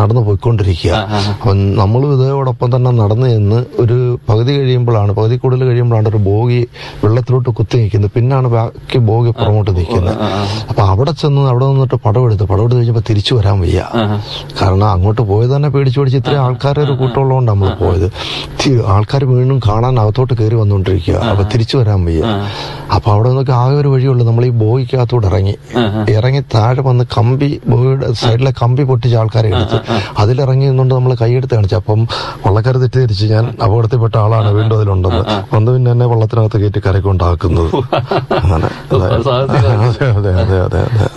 നടന്നു പോയിക്കൊണ്ടിരിക്കുക അപ്പം നമ്മളും ഇതോടൊപ്പം തന്നെ നടന്നു ചെന്ന് ഒരു പകുതി കഴിയുമ്പോഴാണ് പകുതി കൂടുതൽ കഴിയുമ്പോഴാണ് ഒരു ബോഗി വെള്ളത്തിലോട്ട് കുത്തി നിൽക്കുന്നത് പിന്നാണ് ബാക്കി ബോഗി പുറമോട്ട് നിൽക്കുന്നത് അപ്പൊ അവിടെ ചെന്ന് അവിടെ നിന്നിട്ട് പടമെടുത്ത് പടമെടുത്ത് കഴിഞ്ഞപ്പോ തിരിച്ചു വരാൻ വയ്യ കാരണം അങ്ങോട്ട് പോയത് തന്നെ പേടിച്ചു പേടിച്ച് ഇത്രയും ആൾക്കാരുടെ ഒരു കൂട്ടമുള്ളതുകൊണ്ട് നമ്മൾ പോയത് ആൾക്കാർ വീണ്ടും കാണാൻ അകത്തോട്ട് കയറി വന്നുകൊണ്ടിരിക്കുക അപ്പൊ തിരിച്ചു വരാൻ വയ്യ അപ്പൊ അവിടെ നിന്നൊക്കെ ആകെ ഒരു വഴിയുള്ളൂ നമ്മൾ ഈ ബോയിക്കകത്തോട്ട് ഇറങ്ങി ഇറങ്ങി താഴെ വന്ന് കമ്പി ബോയിയുടെ സൈഡിലെ കമ്പി പൊട്ടിച്ച ആൾക്കാരെ എടുത്ത് അതിലിറങ്ങി നിന്നുകൊണ്ട് നമ്മൾ കൈയെടുത്ത് കാണിച്ചു അപ്പം വള്ളക്കാർ തെറ്റിദ്ധരിച്ച് ഞാൻ അപകടത്തിൽപ്പെട്ട ആളാണ് വീണ്ടും അതിലുണ്ടെന്ന് വന്ന് പിന്നെ എന്നെ വള്ളത്തിനകത്ത് കയറ്റി കരക്കൊണ്ടാക്കുന്നത് അങ്ങനെ അതെ അതെ അതെ അതെ അതെ അതെ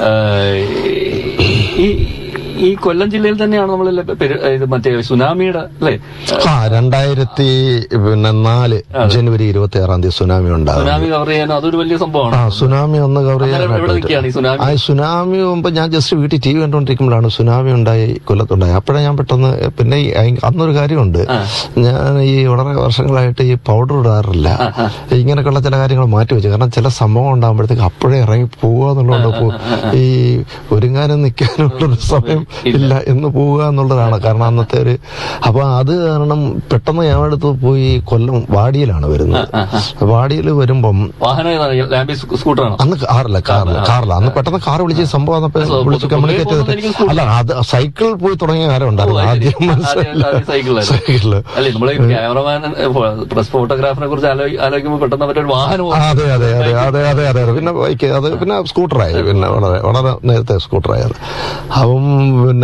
ഈ ഈ കൊല്ലം ജില്ലയിൽ തന്നെയാണ് നമ്മൾ ഇത് മറ്റേ സുനാമിയുടെ അല്ലേ ആ രണ്ടായിരത്തി പിന്നെ നാല് ജനുവരി ഇരുപത്തി ആറാം തീയതി സുനാമി ഉണ്ടാകും സുനാമി കവർ ചെയ്യാൻ അതൊരു വലിയ സംഭവമാണ് ആ സുനാമി ഒന്ന് കവർ അന്നേരം എവിടെ നിൽക്കുകയാണ് ഈ സുനാമി ആ സുനാമി മുമ്പ് ഞാൻ ജസ്റ്റ് വീട്ടിൽ ടി വി കണ്ടുകൊണ്ടിരിക്കുമ്പോഴാണ് സുനാമി ഉണ്ടായി കൊല്ലത്തുണ്ടായി അപ്പോഴാണ് ഞാൻ പെട്ടെന്ന് പിന്നെ ഈ അയ്- അന്നൊരു കാര്യമുണ്ട് ഞാൻ ഈ വളരെ വർഷങ്ങളായിട്ട് ഈ പൗഡർ ഇടാറില്ല ഇങ്ങനെയൊക്കെയുള്ള ചില കാര്യങ്ങൾ മാറ്റി വെച്ചു കാരണം ചില സംഭവം ഉണ്ടാകുമ്പോഴത്തേക്ക് അപ്പോഴേ ഇറങ്ങി പോവുക എന്നുള്ളതുകൊണ്ട് പോ- ഈ ഒരുങ്ങാനും നിൽക്കാനുള്ളൊരു സമയം ഇല്ല എന്ന് പോവുക എന്നുള്ളതാണ് കാരണം അന്നത്തെ ഒരു അപ്പൊ അത് കാരണം പെട്ടെന്ന് ഞാൻ അടുത്ത് പോയി കൊല്ലം വാടിയിലാണ് വരുന്നത് വാടിയിൽ വരുമ്പം വാഹനം ഏതാണ് ലാംബി സ്കൂട്ടറാണ് അന്ന് കാറില്ല കാറില്ല കാറില്ല അന്ന് പെട്ടെന്ന് കാർ വിളിച്ച് സംഭവം വന്നപ്പോ വിളിച്ച് കമ്മ്യൂണിക്കേറ്റ് പോകുന്നത് എനിക്ക് ചെയ്തിട്ട് അല്ല അത് സൈക്കിൾ പോയി തുടങ്ങിയ കാര്യം ഉണ്ടായിരുന്നു ആദ്യം മനസ്സിലായില്ല സൈക്കിളായിരുന്നു സൈക്കിളില് അല്ലേ നമ്മളെ ക്യാമറമാൻ പ്രസ് ഫോട്ടോഗ്രാഫറിനെ കുറിച്ച് ആലോ- ആലോചിക്കുമ്പോൾ പെട്ടെന്ന് അവരൊരു വാഹനം ആ, അതെ അതെ അതെ അതെ അതെ അതെ അതെ പിന്നെ ബൈക്ക് അത് പിന്നെ സ്കൂട്ടറായി പിന്നെ വളരെ വളരെ നേരത്തെ സ്കൂട്ടറായത് അപ്പം പിന്നെ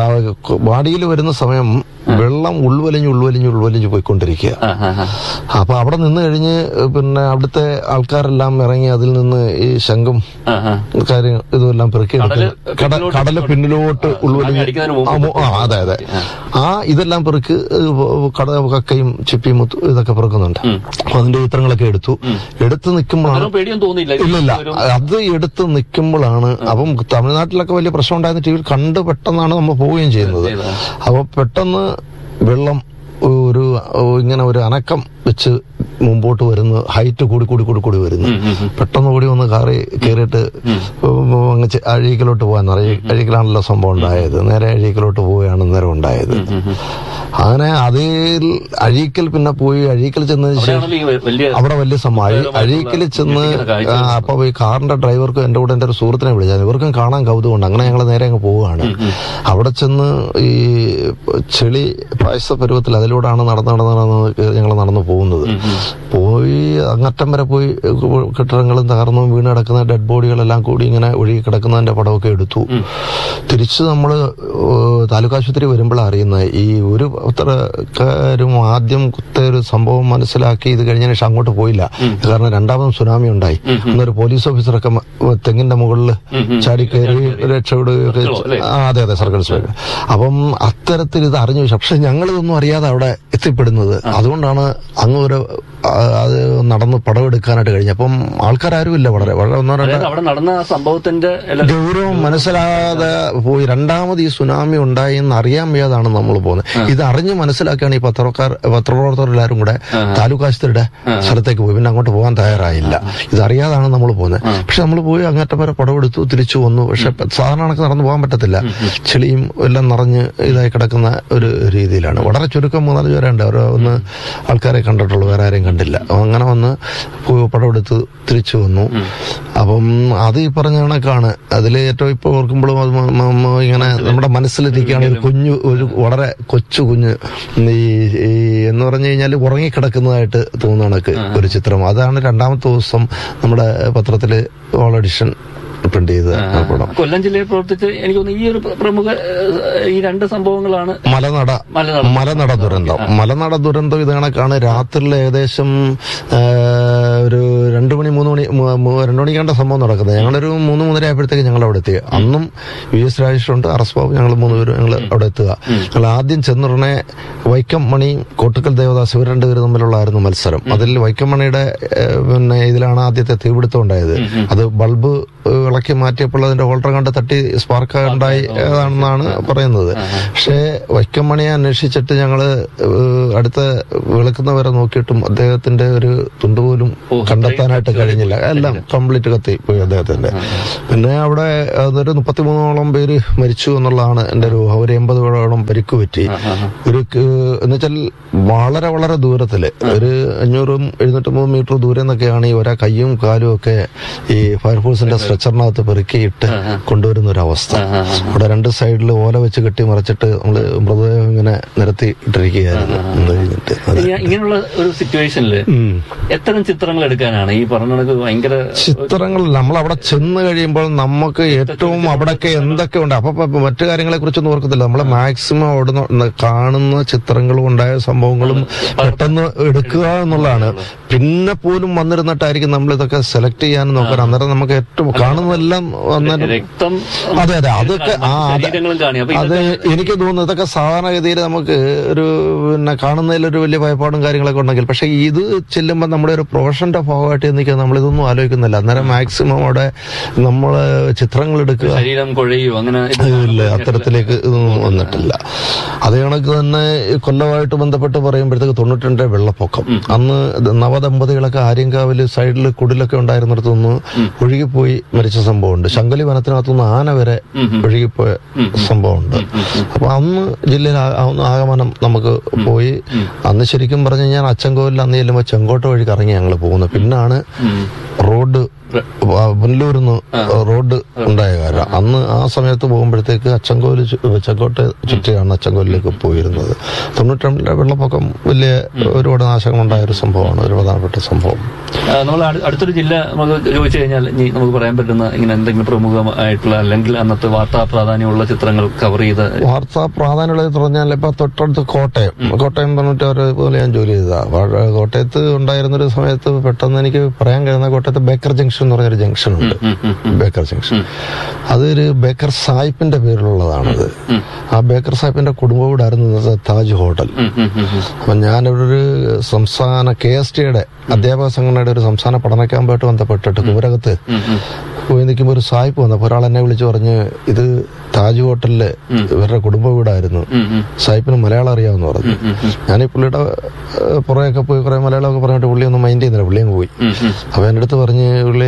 വാടിയിൽ വരുന്ന സമയം വെള്ളം ഉൾവലിഞ്ഞ് ഉൾവലിഞ്ഞ് ഉൾവലിഞ്ഞ് പോയിക്കൊണ്ടിരിക്കുക ആ, ആ, ആ. അപ്പൊ അവിടെ നിന്ന് കഴിഞ്ഞ് പിന്നെ അവിടുത്തെ ആൾക്കാരെല്ലാം ഇറങ്ങി അതിൽ നിന്ന് ഈ ശംഖും ആ, ആ. കാര്യം ഇതെല്ലാം പെറുക്കി കടല് കട കടല് പിന്നിലോട്ട് ഉൾവലിഞ്ഞ് അടിക്കുന്നതിന് മുമ്പ് ആ, മു- ആ അതെ അതെ ആ ഇതെല്ലാം പെറുക്ക് കട കക്കയും ചിപ്പിയും മുത്ത് ഇതൊക്കെ പെറുക്കുന്നുണ്ട് അപ്പൊ അതിന്റെ ചിത്രങ്ങളൊക്കെ എടുത്തു എടുത്ത് നിൽക്കുമ്പോഴാണ് അന്നേരം പേടിയൊന്നും തോന്നിയില്ല ഇല്ലില്ല ഒരു- അത് എടുത്ത് നിൽക്കുമ്പോഴാണ് അപ്പം തമിഴ്നാട്ടിലൊക്കെ വലിയ പ്രശ്നം ഉണ്ടായിരുന്ന ടി വിയിൽ കണ്ട് പെട്ടെന്നാണ് നമ്മൾ പോവുകയും ചെയ്യുന്നത് ചെയ്തത്. അപ്പൊ പെട്ടെന്ന് വെള്ളം ഒരു ഇങ്ങനെ ഒരു അനക്കം വെച്ച് മുമ്പോട്ട് വരുന്നു ഹൈറ്റ് കൂടി കൂടി കൂടി കൂടി വരുന്നു പെട്ടെന്ന് കൂടി വന്ന് കാറി കയറിയിട്ട് അങ്ങ് ചെ- അഴീക്കലോട്ട് പോകാൻ അഴീ അഴീക്കലാണല്ലോ സംഭവം ഉണ്ടായത് നേരെ അഴീക്കലോട്ട് പോവുകയാണ് നേരം ഉണ്ടായത് അങ്ങനെ അതിൽ അഴീക്കൽ പിന്നെ പോയി അഴീക്കൽ ചെന്നതിന് ശേഷം അവിടെയാണല്ലോ ഈ വലിയ അവിടെ വലിയ സംഭവം അഴി- അഴീക്കൽ ചെന്ന് ഞെട്ടിക്കുന്ന കാഴ്ചകൾ. ആ, അപ്പൊ ഈ കാറിന്റെ ഡ്രൈവർക്കും എന്റെ കൂടെ എന്റെ ഒരു സുഹൃത്തിനെ വിളിച്ചാൽ ഇവർക്കും കാണാൻ കൗതുകമുണ്ട് അങ്ങനെ ഞങ്ങൾ നേരെ അങ്ങ് പോവുകയാണ് അവിടെ ചെന്ന് ഈ ചെളി പായസ പരുവത്തിൽ അതിലൂടെയാണ് നടന്ന് നടന്ന് നടന്ന് ഞങ്ങൾ നടന്നു പോകുന്നത് പോയി അങ്ങറ്റം വരെ പോയി കെട്ടിടങ്ങളും തകർന്നും വീണ് കിടക്കുന്ന ഡെഡ് ബോഡികളെല്ലാം കൂടി ഇങ്ങനെ ഒഴുകി കിടക്കുന്നതിന്റെ പടമൊക്കെ എടുത്തു തിരിച്ച് നമ്മൾ താലൂക്ക് ആശുപത്രി വരുമ്പോഴാണ് അറിയുന്നത് ഈ ഒരു ഉത്തരക്കാരും ആദ്യം കുത്ത ഒരു സംഭവം മനസ്സിലാക്കി ഇത് കഴിഞ്ഞതിന് ശേഷം അങ്ങോട്ട് പോയില്ല കാരണം രണ്ടാമതും സുനാമി ഉണ്ടായി അന്നൊരു പോലീസ് ഓഫീസറൊക്കെ മ- തെങ്ങിന്റെ മുകളിൽ ചാടി കയറി രക്ഷപ്പെടുകയൊക്കെ അല്ലേ? ആ അതെ അതെ സർക്കിൾ ഇൻസ്പെക്ടർ അപ്പം അത്തരത്തിൽ ഇത് അറിഞ്ഞു പക്ഷെ ഞങ്ങൾ ഇതൊന്നും അറിയാതെ അവിടെ എത്തിപ്പെടുന്നത് അതുകൊണ്ടാണ് അങ്ങ് ഒരു ആ, അത് നടന്ന് പടമെടുക്കാനായിട്ട് കഴിഞ്ഞു അപ്പം ആൾക്കാരും ഇല്ല വളരെ വളരെ ഒന്നോ രണ്ടോ അതായത് അവിടെ നടന്ന ആ സംഭവത്തിന്റെ എല്ലാ- ഗൗരവം മനസ്സിലാകാതെ പോയി രണ്ടാമത് ഈ സുനാമി ഉണ്ടായി എന്ന് അറിയാൻ വയ്യാതാണ് നമ്മൾ പോകുന്നത് ഇത് അറിഞ്ഞ് മനസ്സിലാക്കിയാണ് ഈ പത്രക്കാർ പത്രപ്രവർത്തകരെല്ലാരും കൂടെ താലൂക്ക് ആശുപത്രിയുടെ സ്ഥലത്തേക്ക് പോയി പിന്നെ അങ്ങോട്ട് പോകാൻ തയ്യാറായില്ല ഇതറിയാതാണ് നമ്മൾ പോകുന്നത് പക്ഷെ നമ്മൾ പോയി അങ്ങേറ്റം വരെ പടമെടുത്തു തിരിച്ചു വന്നു പക്ഷെ സാധാരണ കണക്ക് നടന്നു പോകാൻ പറ്റത്തില്ല ചെളിയും എല്ലാം നിറഞ്ഞ് ഇതായി കിടക്കുന്ന ഒരു രീതിയിലാണ് വളരെ ചുരുക്കം മൂന്നാല് പേരുണ്ട് അവർ ഒന്ന് ആൾക്കാരെ കണ്ടിട്ടുള്ളൂ വേറെ ആരെയും കണ്ടില്ല അങ്ങനെ വന്ന് പോയി പടമെടുത്ത് തിരിച്ചു വന്നു അപ്പം അത് ഈ പറഞ്ഞ കണക്കാണ് അതിൽ ഏറ്റവും ഇപ്പൊ ഓർക്കുമ്പോഴും അത് മ- മ- മ- ഇങ്ങനെ നമ്മുടെ മനസ്സിലിരിക്കുകയാണ് ഒരു കുഞ്ഞു ഒരു വളരെ കൊച്ചു കുഞ്ഞ് ഈ ഈ എന്ന് പറഞ്ഞു കഴിഞ്ഞാൽ ഉറങ്ങിക്കിടക്കുന്നതായിട്ട് തോന്നുന്ന കണക്ക് ഒരു ചിത്രം അതാണ് രണ്ടാമത്തെ ദിവസം നമ്മുടെ പത്രത്തില് ഓൾ എഡിഷൻ പ്രിന്റ് ചെയ്ത ആ പടം കൊല്ലം ജില്ലയിൽ പ്രവർത്തിച്ച് എനിക്ക് തോന്നുന്നു ഈ ഒരു പ്രമുഖ ഏഹ്, ഈ രണ്ട് സംഭവങ്ങളാണ് മലനട മലനട. മലനട ദുരന്തം മലനട ദുരന്തം ഇത് കണക്കാണ് രാത്രിയിൽ ഏകദേശം ആ, ഒരു രണ്ടു മണി മൂന്ന് മണി മൂ- മൂ- രണ്ടു മണിക്കാണ്ട സംഭവം നടക്കുന്നത് ഞങ്ങളൊരു മൂന്ന് മൂന്നര ആയപ്പോഴത്തേക്ക് ഞങ്ങൾ അവിടെ എത്തി അന്നും വി എസ് രാജേഷുണ്ട് അറസ് ബാബു ഞങ്ങൾ മൂന്ന് പേരും ഞങ്ങൾ അവിടെ എത്തുക ഞങ്ങൾ ആദ്യം ചെന്നുടനെ വൈക്കം മണി കോട്ടുക്കൽ ദേവദാസ് ഇവർ രണ്ടുപേരും തമ്മിലുള്ളായിരുന്നു മത്സരം അതിൽ വൈക്കം മണിയുടെ ഏ, പിന്നെ ഇതിലാണ് ആദ്യത്തെ തീപിടുത്തം ഉണ്ടായത് അത് ബൾബ് ഏ, ഇളക്കി മാറ്റിയപ്പോൾ അതിന്റെ ഹോൾഡർ കണ്ട് തട്ടി സ്പാർക്ക് ഉണ്ടായി ഏതാണെന്നാണ് പറയുന്നത് പക്ഷേ വൈക്കം മണിയെ അന്വേഷിച്ചിട്ട് ഞങ്ങള് ഏഹ്, അടുത്ത വെളുക്കുന്നവരെ നോക്കിയിട്ടും അദ്ദേഹത്തിന്റെ ഒരു തുണ്ടുപോലും ഓ, കണ്ടെത്താനായിട്ട് കഴിഞ്ഞില്ല എല്ലാം കംപ്ലീറ്റ് കത്തി പോയി അദ്ദേഹത്തിന്റെ പിന്നെ അവിടെ അതൊരു മുപ്പത്തിമൂന്നോളം പേര് മരിച്ചു എന്നുള്ളതാണ് എന്റെ ഒരു ഒരു എൺപതോളം പരിക്ക് പറ്റി ഒരു ക- എന്നുവെച്ചാൽ വളരെ വളരെ ദൂരത്തില് ഒരു അഞ്ഞൂറും എഴുന്നൂറ്റമ്പത് മീറ്റർ ദൂരെ നിന്നൊക്കെയാണ് ഈ ഒരാ കയ്യും കാലും ഒക്കെ ഈ ഫയർഫോഴ്സിന്റെ സ്ട്രെച്ചറിനകത്ത് പെറുക്കിയിട്ട് കൊണ്ടുവരുന്ന ഒരു അവസ്ഥ അവിടെ രണ്ട് സൈഡിൽ ഓല വെച്ച് കെട്ടി മറിച്ചിട്ട് നമ്മള് മൃതദേഹം ഇങ്ങനെ നിരത്തി ഇട്ടിരിക്കുകയായിരുന്നു ഇത് കഴിഞ്ഞിട്ട് അതെ ഇനി ഇങ്ങനെയുള്ള ഒരു സിറ്റുവേഷനിൽ ഉം. എത്തരം ചിത്രങ്ങൾ എടുക്കാനാണ് ഈ പറഞ്ഞ കണക്ക് ഭയങ്കര ചിത്രങ്ങൾ നമ്മൾ അവിടെ ചെന്ന് കഴിയുമ്പോൾ നമുക്ക് ഏറ്റവും അവിടെയൊക്കെ എന്തൊക്കെ ഉണ്ട് അപ്പൊ ഇപ്പൊ മറ്റു കാര്യങ്ങളെ കുറിച്ചൊന്നും ഓർക്കത്തില്ല നമ്മൾ മാക്സിമം അവിടെ നിന്ന് കാണുന്ന ചിത്രങ്ങളും ഉണ്ടായ സംഭവങ്ങളും പെട്ടെന്ന് എടുക്കുക എന്നുള്ളതാണ് പിന്നെ പോലും വന്നിരുന്നിട്ടായിരിക്കും നമ്മൾ ഇതൊക്കെ സെലക്ട് ചെയ്യാൻ നോക്കാൻ അന്നേരം നമുക്ക് ഏറ്റവും കാണുന്നതെല്ലാം അന്നേരം രക്തം അതെ അതെ അതൊക്കെ ആ അതെ ശരീരങ്ങളും കാണി അപ്പൊ അത് എനിക്ക് തോന്നുന്നു ഇതൊക്കെ സാധാരണഗതിയിൽ നമുക്ക് ഒരു പിന്നെ കാണുന്നതിൽ ഒരു വലിയ ഭയപ്പാടും കാര്യങ്ങളൊക്കെ ഉണ്ടെങ്കിൽ പക്ഷെ ഇത് ചെല്ലുമ്പോൾ നമ്മുടെ ഒരു പ്രൊഫഷന്റെ ഭാഗമായിട്ട് നിൽക്കുക നമ്മൾ ഇതൊന്നും ആലോചിക്കുന്നില്ല അന്നേരം മാക്സിമം അവിടെ നമ്മൾ ചിത്രങ്ങൾ എടുക്കുക ശരീരം കുഴയോ അങ്ങനെ ഇത് ഇല്ല അത്തരത്തിലേക്ക് ഇതൊന്നും വന്നിട്ടില്ല അതേ കണക്ക് തന്നെ ഈ കൊല്ലമായിട്ട് ബന്ധപ്പെട്ട് പറയുമ്പോഴത്തേക്ക് തൊണ്ണൂറ്റിരണ്ട് വെള്ളപ്പൊക്കം അന്ന് നവദമ്പതികളൊക്കെ ആര്യങ്കാവില് സൈഡിൽ കുടിലൊക്കെ ഉണ്ടായിരുന്നിടത്തുനിന്ന് ഒഴുകിപ്പോയി മരിച്ച സംഭവമുണ്ട് ശങ്കലി വനത്തിനകത്തുനിന്ന് ആന വരെ ഒഴുകിപ്പോയ സംഭവമുണ്ട് അപ്പൊ അന്ന് ജില്ലയിൽ ആ- ആ- ആഗമനം നമുക്ക് പോയി അന്ന് ശരിക്കും പറഞ്ഞു കഴിഞ്ഞാൽ അച്ചൻകോവിലിൽ അന്ന് ചെല്ലുമ്പോൾ ചെങ്കോട്ട വഴി കറങ്ങി ഞങ്ങൾ പോകുന്നത് പിന്നാണ് റോഡ് പുനലൂരിന്ന് റോഡ് ഉണ്ടായ കാര്യം അന്ന് ആ സമയത്ത് പോകുമ്പോഴത്തേക്ക് അച്ചൻകോവിൽ ചെങ്കോട്ട ചുറ്റിയാണ് അച്ചൻകോവിലേക്ക് പോയിരുന്നത് തൊണ്ണൂറ്റിരണ്ടിലെ വെള്ളപ്പൊക്കം വലിയ ഒരുപാട് നാശങ്ങളുണ്ടായ ഒരു സംഭവമാണ് ഒരു പ്രധാനപ്പെട്ട സംഭവം ആ, നമ്മൾ അടു- അടുത്തൊരു ജില്ല നമുക്ക് ചോദിച്ചു കഴിഞ്ഞാൽ ഇനി നമുക്ക് പറയാൻ പറ്റുന്ന ഇങ്ങനെ എന്തെങ്കിലും പ്രമുഖമായിട്ടുള്ള അല്ലെങ്കിൽ അന്നത്തെ വാർത്താ പ്രാധാന്യമുള്ള ചിത്രങ്ങൾ കവർ ചെയ്ത വാർത്താ പ്രാധാന്യമുള്ളത് പറഞ്ഞാൽ ഇപ്പൊ തൊട്ടടുത്ത് കോട്ടയം കോട്ടയം തൊണ്ണൂറ്റാറ് പോലെ ഞാൻ ജോലി ചെയ്തതാ വാഴ- കോട്ടയത്ത് ഉണ്ടായിരുന്ന ഒരു സമയത്ത് പെട്ടെന്ന് എനിക്ക് പറയാൻ കഴിയുന്ന കോട്ടയത്ത് ബേക്കർ ജംഗ്ഷൻ എന്ന് പറഞ്ഞൊരു ജംഗ്ഷൻ ഉണ്ട് ഉം, ഉം, ഉം. ബേക്കർ ജംഗ്ഷൻ അതൊരു ബേക്കർ സാഹിബിന്റെ പേരിലുള്ളതാണത് ആ ബേക്കർ സാഹിബിന്റെ കുടുംബ വീടായിരുന്നു ഇന്നത്തെ താജ് ഹോട്ടൽ ഉം, ഉം, ഉം, ഉം. അപ്പൊ ഞാനിവിടെ ഒരു സംസ്ഥാന കെ എസ് ടിയുടെ അധ്യാപക സംഘടനയുടെ ഒരു സംസ്ഥാന പഠന ക്യാമ്പുമായിട്ട് ബന്ധപ്പെട്ടിട്ട് കുമരകത്ത് ഉം, ഉം. പോയി നിൽക്കുമ്പോൾ ഒരു സായിപ്പ് വന്നപ്പോൾ ഒരാൾ എന്നെ വിളിച്ചു പറഞ്ഞ് ഇത് താജ് ഹോട്ടലില് ഇവരുടെ കുടുംബ വീടായിരുന്നു ഉം, ഉം. സായിപ്പിന് മലയാളം അറിയാമെന്ന് പറഞ്ഞു ഉം, ഉം. ഞാൻ ഈ പുള്ളിയുടെ ഏഹ്, പുറകെയൊക്കെ പോയി കുറെ മലയാളമൊക്കെ പറഞ്ഞിട്ട് പുള്ളി ഒന്നും മൈൻഡ് ചെയ്യുന്നില്ല പുള്ളി അങ്ങ് പോയി ഉം, ഉം. അപ്പൊ എൻ്റെ അടുത്ത് പറഞ്ഞ് പുള്ളി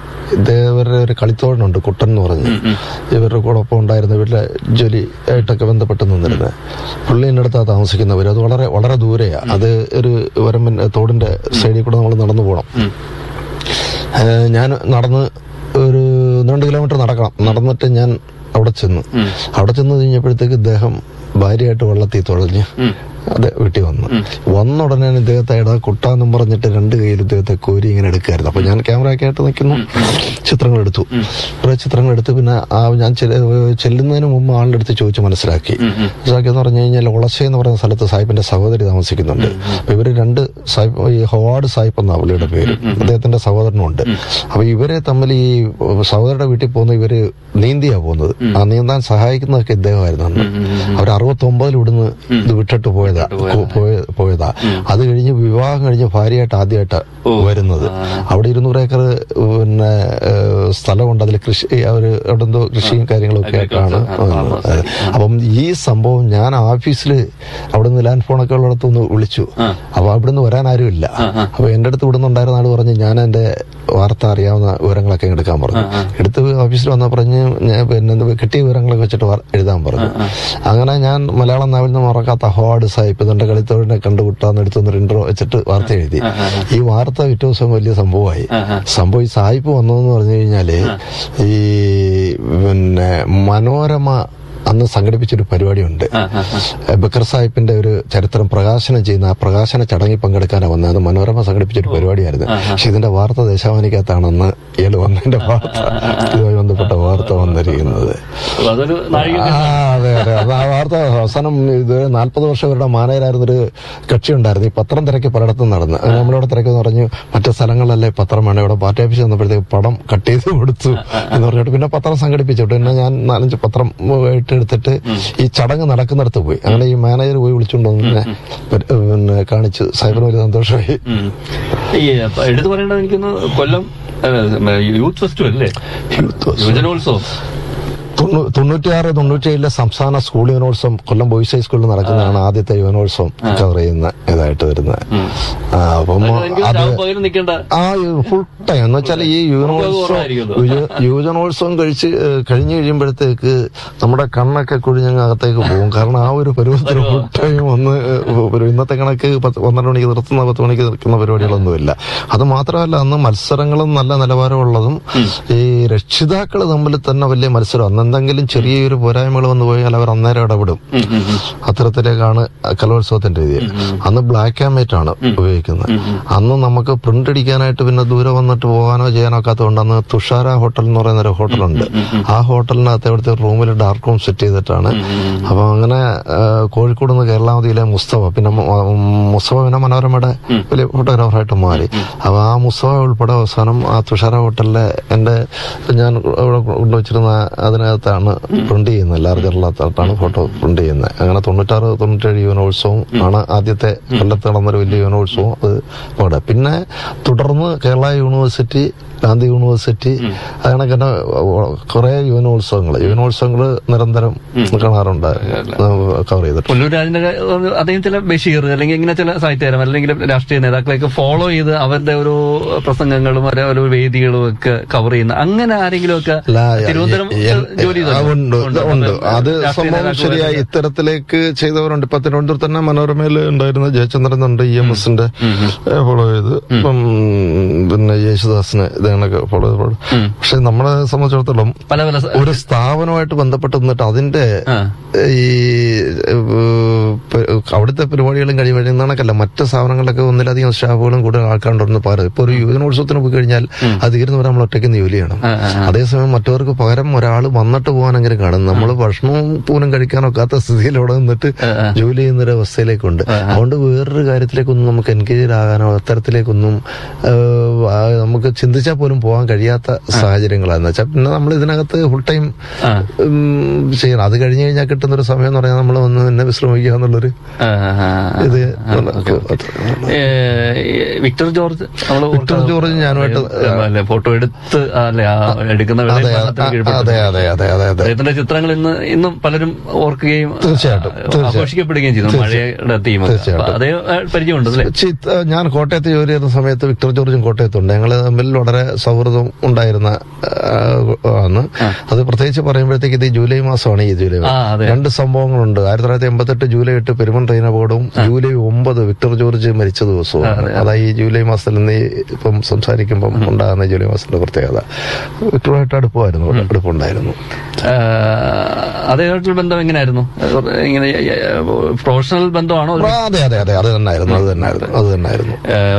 ഇവരുടെ ഒരു കളിത്തോഴനുണ്ട് കുട്ടൻ എന്ന് പറഞ്ഞ് ഇവരുടെ കൂടെ ഒപ്പം ഉണ്ടായിരുന്ന ഇവരുടെ ജോലി ആയിട്ടൊക്കെ ബന്ധപ്പെട്ട് നിന്നിരുന്നത് പുള്ളി എൻ്റെ അടുത്താണ് താമസിക്കുന്നവർ അത് വളരെ വളരെ ദൂരെയാ അത് ഒരു വരമ്പൻ തോടിന്റെ സൈഡിൽ കൂടെ നമ്മൾ നടന്നു പോകണം ഉം. ഏഹ് ഞാൻ നടന്ന് ഒരു രണ്ട് കിലോമീറ്റർ നടക്കണം നടന്നിട്ട് ഞാൻ അവിടെ ചെന്നു അവിടെ ചെന്ന് കഴിഞ്ഞപ്പോഴത്തേക്ക് ഇദ്ദേഹം ഭാര്യയായിട്ട് വെള്ളത്തിൽ തുഴഞ്ഞ് ഉം. അതെ വീട്ടിൽ വന്നു വന്ന ഉടനെ തന്നെ ഇദ്ദേഹത്തെ ഇടാ കുട്ടാന്നും പറഞ്ഞിട്ട് രണ്ട് കയ്യിൽ ഇദ്ദേഹത്തെ കോരി ഇങ്ങനെ എടുക്കായിരുന്നു അപ്പൊ ഞാൻ ക്യാമറ ഒക്കെ ആയിട്ട് നിൽക്കുന്നു ചിത്രങ്ങൾ എടുത്തു കുറെ ചിത്രങ്ങൾ എടുത്ത് പിന്നെ ആ ഞാൻ ചെല്ല- ചെല്ലുന്നതിന് മുമ്പ് ആളുടെ അടുത്ത് ചോദിച്ച് മനസ്സിലാക്കി മനസ്സിലാക്കി എന്ന് പറഞ്ഞു കഴിഞ്ഞാൽ ഒളശ എന്ന് പറയുന്ന സ്ഥലത്ത് സാഹിബിന്റെ സഹോദരി താമസിക്കുന്നുണ്ട് അപ്പൊ ഇവര് രണ്ട് സാഹിബ് ഈ ഹവാർഡ് സാഹിബ് എന്നാ പുള്ളിയുടെ പേര് അദ്ദേഹത്തിന്റെ സഹോദരനുണ്ട് അപ്പൊ ഇവരെ തമ്മിൽ ഈ സഹോദരയുടെ വീട്ടിൽ പോകുന്ന ഇവര് നീന്തിയാ പോകുന്നത് ആ നീന്താൻ സഹായിക്കുന്നതൊക്കെ ഇദ്ദേഹമായിരുന്നു അന്ന് അവർ അറുപത്തി ഒമ്പതിൽ ഇവിടുന്ന് ഇത് വിട്ടിട്ട് പോയതാ കു- പോയ- പോയതാ അത് കഴിഞ്ഞ് വിവാഹം കഴിഞ്ഞ് ഭാര്യയായിട്ട് ആദ്യമായിട്ട് വരുന്നത് അവിടെ ഇരുന്നൂറ് ഏക്കർ പിന്നെ ഏഹ്, സ്ഥലമുണ്ട് അതിൽ കൃഷി അവര് അവിടെ എന്തോ കൃഷിയും കാര്യങ്ങളൊക്കെ ആയിട്ടാണ് വന്നത്. അതെ. അപ്പം ഈ സംഭവം ഞാൻ ഓഫീസിൽ അവിടെ നിന്ന് ലാൻഡ് ഫോണൊക്കെ ഉള്ളിടത്തുനിന്ന് വിളിച്ചു അപ്പൊ അവിടുന്ന് വരാൻ ആരുമില്ല അപ്പൊ എന്റെ അടുത്ത് ഇവിടുന്ന് ഉണ്ടായിരുന്ന ആള് പറഞ്ഞ് ഞാൻ എന്റെ വാർത്ത അറിയാവുന്ന വിവരങ്ങളൊക്കെ എടുക്കാൻ പറഞ്ഞു എടുത്ത് ഓഫീസിൽ വന്ന പറഞ്ഞ് ഞാൻ പിന്നെ എന്ത് കിട്ടിയ വിവരങ്ങളൊക്കെ വെച്ചിട്ട് വാർ- എഴുതാൻ പറഞ്ഞു അങ്ങനെ ഞാൻ മലയാളം നാവിൽ നിന്ന് മറക്കാത്ത അവാർഡ് സാഹിബ് ഇതെന്റെ കളിത്തോഴിനെ കണ്ടുമുട്ടാന്ന് എടുത്തൊന്ന് ഇൻട്രോ വെച്ചിട്ട് വാർത്ത എഴുതി ഈ വാർത്ത പിറ്റേ ദിവസം വലിയ സംഭവമായി സംഭവം ഈ സാഹിബ് വന്നതെന്ന് പറഞ്ഞു കഴിഞ്ഞാല് ഈ പിന്നെ മനോരമ അന്ന് സംഘടിപ്പിച്ചൊരു പരിപാടിയുണ്ട് ആ, ആ, ആ. ബക്കർ സാഹിബിന്റെ ഒരു ചരിത്രം പ്രകാശനം ചെയ്യുന്ന ആ പ്രകാശന ചടങ്ങിൽ പങ്കെടുക്കാനാണ് വന്നത് അത് മനോരമ സംഘടിപ്പിച്ചൊരു പരിപാടിയായിരുന്നു പക്ഷെ ഇതിന്റെ വാർത്ത ദേശാവാനിക്കകത്താണെന്ന് ഇയാൾ വന്നതിന്റെ വാർത്ത ഇതുമായി ബന്ധപ്പെട്ട വാർത്ത വന്നിരിക്കുന്നത് അപ്പൊ അതൊരു നാഴിക ആ അതെ അതെ അത് ആ വാർത്ത അവസാനം ഇത് നാൽപ്പത് വർഷം ഇവരുടെ മാനേജരായിരുന്നൊരു കക്ഷി ഉണ്ടായിരുന്നു ഈ പത്രം തിരക്കി പലയിടത്തും നടന്ന് അത് നമ്മളിവിടെ തിരക്കെന്ന് പറഞ്ഞു മറ്റു സ്ഥലങ്ങളിലല്ലേ പത്രം വേണം ഇവിടെ പാർട്ടി ഓഫീസ് വന്നപ്പോഴത്തേക്ക് പടം കട്ട് ചെയ്ത് കൊടുത്തു എന്ന് പറഞ്ഞിട്ട് പിന്നെ പത്രം സംഘടിപ്പിച്ചു പിന്നെ ഞാൻ നാലഞ്ച് പത്രം ആയിട്ട് എടുത്തിട്ട് ഈ ചടങ്ങ് നടക്കുന്നിടത്ത് പോയി അങ്ങനെ ഈ മാനേജർ പോയി വിളിച്ചുകൊണ്ട് വന്ന് എന്നെ പരി- പിന്നെ കാണിച്ച് സാഹിബിന് വലിയ സന്തോഷമായി ഉം. ഈ അപ്പൊ എടുത്തു പറയേണ്ടത് എനിക്കൊന്ന് കൊല്ലം ഏഹ്, യൂത്ത് ഫെസ്റ്റിവൽ അല്ലേ യുവജനോത്സവം തൊണ്ണൂ- തൊണ്ണൂറ്റിയാറ് തൊണ്ണൂറ്റിയേഴിലെ സംസ്ഥാന സ്കൂൾ യുവനോത്സവം കൊല്ലം ബോയ്സ് ഹൈസ്കൂളിൽ നടക്കുന്നതാണ് ആദ്യത്തെ യുവനോത്സവം കവർ ചെയ്യുന്ന ഇതായിട്ട് വരുന്നത് ആ, അപ്പം എനിക്ക് അത് രാവും പകലും നിൽക്കേണ്ട ആ ഫുൾ ടൈം എന്ന് വെച്ചാൽ ഈ യുവനോത്സവം കുറവായിരിക്കുമല്ലോ. യുവ- യുവജനോത്സവം കഴിച്ച് ഏഹ്, കഴിഞ്ഞ് കഴിയുമ്പോഴത്തേക്ക് നമ്മുടെ കണ്ണൊക്കെ കുഴിഞ്ഞങ്ങ് അകത്തേക്ക് പോകും കാരണം ആ ഒരു പരുവത്തിൽ ഫുൾ ടൈം ഒന്ന് ഏഹ്, ഒരു ഇന്നത്തെ കണക്ക് പത്ത് പന്ത്രണ്ട് മണിക്ക് നിർത്തുന്ന പത്ത് മണിക്ക് നിൽക്കുന്ന പരിപാടികളൊന്നുമില്ല അത് മാത്രമല്ല അന്ന് മത്സരങ്ങളും നല്ല നിലവാരമുള്ളതും ഈ രക്ഷിതാക്കൾ തമ്മിൽ തന്നെ വലിയ മത്സരം അന്ന് എന്തെങ്കിലും ചെറിയൊരു പോരായ്മകൾ വന്നു പോയാൽ അവർ അന്നേരം ഇടപെടും ഉം, ഉം, ഉം. അത്തരത്തിലേക്കാണ് കലോത്സവത്തിന്റെ രീതി അന്ന് ബ്ലാക്ക് ആൻഡ് വൈറ്റ് ആണ് ഉപയോഗിക്കുന്നത് അന്ന് നമുക്ക് പ്രിന്റ് അടിക്കാനായിട്ട് പിന്നെ ദൂരെ വന്നിട്ട് പോകാനോ ചെയ്യാനോ ഒക്കാത്തതുകൊണ്ട് അന്ന് തുഷാര ഹോട്ടൽ എന്ന് പറയുന്ന ഒരു ഹോട്ടലുണ്ട് ആ ഹോട്ടലിനകത്ത് അവിടുത്തെ റൂമിൽ ഡാർക്ക് റൂം സെറ്റ് ചെയ്തിട്ടാണ് അപ്പൊ അങ്ങനെ ആ, കോഴിക്കോട് നിന്ന് കേരളാവതിയിലെ മുസ്തഫ പിന്നെ മു- ഉം, മുസ്തഫ പിന്നെ മനോരമയുടെ വലിയ ഫോട്ടോഗ്രാഫറായിട്ട് മാറി അപ്പൊ ആ മുസ്തഫ ഉൾപ്പെടെ അവസാനം ആ തുഷാര ഹോട്ടലിലെ എന്റെ ഞാൻ അവിടെ കൊണ്ടുവച്ചിരുന്ന അതിനകത്താണ് പ്രിന്റ് ചെയ്യുന്നത് ലാർജറിനകത്താണ് ഫോട്ടോ പ്രിന്റ് ചെയ്യുന്നത് അങ്ങനെ തൊണ്ണൂറ്റാറ് തൊണ്ണൂറ്റേഴ് യുവനോത്സവം ആണ് ആദ്യത്തെ കൊല്ലത്ത് നടന്നൊരു വലിയ യുവനോത്സവം അത് അവിടെ പിന്നെ തുടർന്ന് കേരള യൂണിവേഴ്സിറ്റി ഗാന്ധി യൂണിവേഴ്സിറ്റി അങ്ങനെ തന്നെ കുറെ യുവനോത്സവങ്ങൾ യുവനോത്സവങ്ങൾ നിരന്തരം കാണാറുണ്ട് കവർ ചെയ്തിട്ട് പുല്ലൂരാജിന്റെ അദ്ദേഹം ചില ബഷീർ അല്ലെങ്കിൽ ഇങ്ങനെ ചില സാഹിത്യകാരൻ അല്ലെങ്കിൽ രാഷ്ട്രീയ നേതാക്കളെയൊക്കെ ഫോളോ ചെയ്ത് അവരുടെ ഒരു പ്രസംഗങ്ങളും അവരുടെ ഒരു വേദികളും ഒക്കെ കവർ ചെയ്യുന്ന അങ്ങനെ ആരെങ്കിലും ഒക്കെ അല്ല, തിരുവനന്തപുരം എ- എ- ജോലി ആ, ചെയ്തല്ലോ? ഉണ്ട് ഉണ്ട്. ഉണ്ട് അത് രാഷ്ട്രീയ സംഭവം നേതാക്കൾ ശരിയായി ഇത്തരത്തിലേക്ക് ചെയ്തവരുണ്ട് ഇപ്പൊ തിരുവനന്തപുരത്ത് തന്നെ മനോരമയിൽ ഉണ്ടായിരുന്ന ജയചന്ദ്രൻ ഉണ്ട് ഇ എം എസിന്റെ ഫോളോ ചെയ്ത് ഇപ്പം പിന്നെ യേശുദാസിന് ഇതേണൊക്കെ ഫോളോ ചെയ്ത് പക്ഷെ നമ്മളെ സംബന്ധിച്ചിടത്തോളം പല പല സ- ഒരു സ്ഥാപനമായിട്ട് ബന്ധപ്പെട്ട് നിന്നിട്ട് അതിന്റെ ആ. ഈ ഏഹ്, പ- അവിടുത്തെ പരിപാടികളും കഴിയുമ്പോഴെന്നാണക്കല്ല മറ്റ് സ്ഥാപനങ്ങളിലൊക്കെ ഒന്നിലധികം സ്റ്റാഫുകളും കൂടുതൽ ആൾക്കാരുണ്ടെന്ന് പറയാം ഇപ്പൊ ഒരു യുവജനോത്സവത്തിന് പോയി കഴിഞ്ഞാൽ അത് തീർന്നു വരാൻ നമ്മൾ ഒറ്റയ്ക്ക് ജോലി ചെയ്യണം ആ, ആ, ആ. അതേസമയം മറ്റവർക്ക് പകരം ഒരാൾ വന്നിട്ട് പോകാനെങ്കിലും കാണും നമ്മൾ ഭക്ഷണവും പോലും കഴിക്കാനൊക്കാത്ത സ്ഥിതിയിൽ അവിടെ നിന്നിട്ട് ജോലി ചെയ്യുന്ന ഒരു അവസ്ഥയിലേക്കുണ്ട് അതുകൊണ്ട് വേറൊരു കാര്യത്തിലേക്കൊന്നും നമുക്ക് എൻഗേജ് ആകാനോ അത്തരത്തിലേക്കൊന്നും ഏഹ്, ആ, നമുക്ക് ചിന്തിച്ചാൽ പോലും പോകാൻ കഴിയാത്ത സാഹചര്യങ്ങളാന്ന് വെച്ചാൽ പിന്നെ നമ്മൾ ഇതിനകത്ത് ഫുൾ ടൈം ആ. ചെയ്യണം അത് കഴിഞ്ഞ് കഴിഞ്ഞാൽ കിട്ടുന്ന ഒരു സമയം എന്ന് പറഞ്ഞാൽ നമ്മൾ ഒന്ന് പിന്നെ വിശ്രമിക്കുക എന്നുള്ളൊരു ആ, ആ, ആ. ഇത് ഏ, വിക്ടർ ജോർജ് നമ്മള് വിക്ടർ ജോർജ് ഞാനുമായിട്ട് അല്ലെ ഫോട്ടോ എടുത്ത് അല്ലെ ആ എടുക്കുന്ന അതെ വെള്ളയും അതെ മരണത്തിന് കീഴ്പ്പെട്ടു. അതെ അതെ അതെ അതെ അതെ അദ്ദേഹത്തിന്റെ ചിത്രങ്ങൾ ഇന്ന് ഇന്നും പലരും ഓർക്കുകയും തീർച്ചയായിട്ടും, ആ, തീർച്ചയായും. ആഘോഷിക്കപ്പെടുകയും ചെയ്തു മഴയുടെ തീം തീർച്ചയായിട്ടും. അതേ ആ, പരിചയമുണ്ട് അല്ലേ ചിത്ത ഞാൻ കോട്ടയത്ത് ജോലി ചെയ്യുന്ന സമയത്ത് വിക്ടർ ജോർജും കോട്ടയത്തുണ്ട് ഞങ്ങൾ തമ്മിൽ വളരെ സൗഹൃദം ഉണ്ടായിരുന്ന ആ, ആണ് അത് പ്രത്യേകിച്ച് പറയുമ്പോഴത്തേക്ക് ഇത് ജൂലൈ മാസമാണ് ഈ ജൂലൈ ആ അതെ രണ്ട് സംഭവങ്ങളുണ്ട് ആയിരത്തി തൊള്ളായിരത്തി എൺപത്തെട്ട് ജൂലൈ എട്ട് പെരുമൺ ട്രെയിൻ അപകടവും ജൂലൈ ഒമ്പത് വിക്ടർ ജോർജ് മരിച്ച ദിവസവും അതാ ഈ ജൂലൈ മാസത്തിൽ നിന്ന് ഈ ഇപ്പം സംസാരിക്കുമ്പം ഉണ്ടാകുന്ന ജൂലൈ മാസത്തിന്റെ പ്രത്യേകത വിക്ടറുമായിട്ട് അടുപ്പമായിരുന്നു അടുപ്പുണ്ടായിരുന്നു ആ, അദ്ദേഹമായിട്ടുള്ള ബന്ധം എങ്ങനെയായിരുന്നു ഇങ്ങനെ പ്രൊഫഷണൽ ബന്ധമാണോ ആ, അതെ അതെ അതെ അത് തന്നെയായിരുന്നു അത് തന്നെയായിരുന്നു അത് തന്നെയായിരുന്നു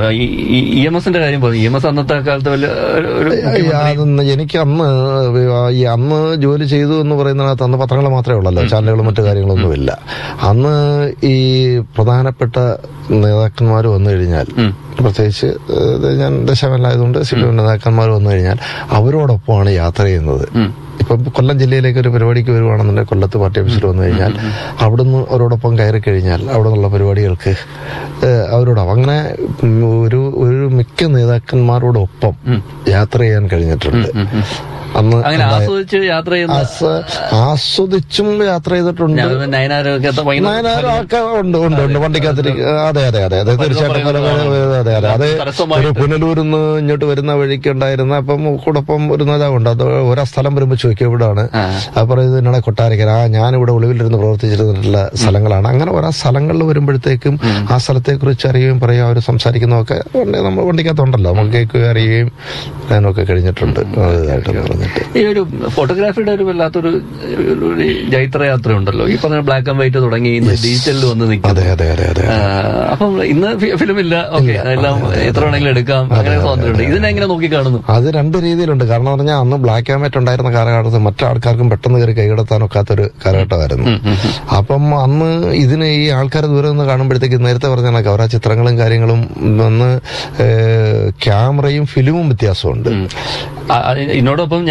ഇ എം എസിന്റെ കാര്യം പറഞ്ഞു ഇ എം എസ് അന്നത്തെ കാലത്ത് വലിയ ഒരു- ഒരു ഈ അതൊന്ന് എനിക്ക് അന്ന് ഈ അന്ന് ജോലി ചെയ്തു എന്ന് പറയുന്നതിനകത്ത് അന്ന് പത്രങ്ങൾ മാത്രമേ ഉള്ളല്ലോ ചാനലുകളും മറ്റു കാര്യങ്ങളൊന്നുമില്ല അന്ന് ഈ പ്രധാനപ്പെട്ട നേതാക്കന്മാർ വന്നു കഴിഞ്ഞാൽ പ്രത്യേകിച്ച് ഏഹ്, ഞാൻ ദശമല്ലായതുകൊണ്ട് സിപിഎം നേതാക്കന്മാർ വന്നു കഴിഞ്ഞാൽ അവരോടൊപ്പമാണ് യാത്ര ചെയ്യുന്നത് ഇപ്പം കൊല്ലം ജില്ലയിലേക്ക് ഒരു പരിപാടിക്ക് വരുവാണെന്നുണ്ടെങ്കിൽ കൊല്ലത്ത് പാർട്ടി ഓഫീസിൽ വന്നു കഴിഞ്ഞാൽ അവിടുന്ന് അവരോടൊപ്പം കയറി കഴിഞ്ഞാൽ അവിടെ നിന്നുള്ള പരിപാടികൾക്ക് ഏഹ്, അവരോടൊപ്പം അങ്ങനെ ഉം, ഒരു ഒരു മിക്ക നേതാക്കന്മാരോടൊപ്പം യാത്ര ചെയ്യാൻ കഴിഞ്ഞിട്ടുണ്ട് അന്ന് അങ്ങനെ ആസ്വദിച്ച് യാത്ര ചെയ്യുന്ന ആസ്- ആസ്വദിച്ചും യാത്ര ചെയ്തിട്ടുണ്ട് ഞാൻ നയനാരൊക്കെ നയനാരും ഒക്കെ ഉണ്ട് ഉണ്ട് ഉണ്ട് വണ്ടിക്കകത്തിരിക്ക അതെ അതെ അതെ അതെ തീർച്ചയായിട്ടും പല- പല- അതെ അതെ അതെ തടസ്സമായിട്ട്. ഒരു പുനലൂരിൽ നിന്ന് ഇങ്ങോട്ട് വരുന്ന വഴിക്ക് ഉണ്ടായിരുന്ന അപ്പം കൂടൊപ്പം ഒരു നേതാവുണ്ട് അത് ഓരോ സ്ഥലം വരുമ്പോൾ ചോദിക്കും എവിടാണ് ആ. അപ്പൊ ഇത് എന്നാണ് കൊട്ടാരക്കര ആ ഞാനിവിടെ ഒളിവിലിരുന്ന് പ്രവർത്തിച്ചിരുന്നിട്ടുള്ള സ്ഥലങ്ങളാണ് അങ്ങനെ ഓരോ സ്ഥലങ്ങളിൽ വരുമ്പോഴത്തേക്കും ആ സ്ഥലത്തെ കുറിച്ച് അറിയുകയും പറയുകയും അവർ സംസാരിക്കുന്നതൊക്കെ ഉണ്ട്. നമ്മൾ വണ്ടിക്കകത്തുണ്ടല്ലോ നമുക്ക് കേൾക്കുകയും അറിയുകയും പറയാനൊക്കെ കഴിഞ്ഞിട്ടുണ്ട് ഇതായിട്ട് പറഞ്ഞിട്ട് ഈ ഒരു ഫോട്ടോഗ്രാഫിയുടെ ഒരു വല്ലാത്തൊരു ഒരു- ഒരു ജൈത്രയാത്ര ഉണ്ടല്ലോ ഈ പറഞ്ഞ ബ്ലാക്ക് ആൻഡ് വൈറ്റ് തുടങ്ങി ഇന്ന് ഡിജിറ്റലിൽ വന്ന് നിൽക്കും അതെ അതെ അതെ അതെ അപ്പം ഇന്ന് ഫിലിം ഇല്ല ഓക്കെ എല്ലാം എത്ര വേണമെങ്കിലും എടുക്കാം അങ്ങനെ സ്വാതന്ത്ര്യമുണ്ട് ഇതിനെ എങ്ങനെ നോക്കി കാണുന്നു അത് രണ്ട് രീതിയിലുണ്ട് കാരണം എന്ന് പറഞ്ഞാൽ അന്ന് ബ്ലാക്ക് ആൻഡ് വൈറ്റ് ഉണ്ടായിരുന്ന കാലഘട്ടത്തിൽ മറ്റാൾക്കാർക്കും പെട്ടെന്ന് കയറി കൈകടത്താനൊക്കാത്തൊരു കാലഘട്ടമായിരുന്നു അപ്പം അന്ന് ഇതിന് ഈ ആൾക്കാരെ ദൂരെ നിന്ന് കാണുമ്പോഴത്തേക്ക് നേരത്തെ പറഞ്ഞ കണക്ക് അവരാ ചിത്രങ്ങളും കാര്യങ്ങളും അന്ന് ഏഹ്, ക്യാമറയും ഫിലിമും വ്യത്യാസമുണ്ട് ആ, ആ, ഇതിനോടൊപ്പം ഞാൻ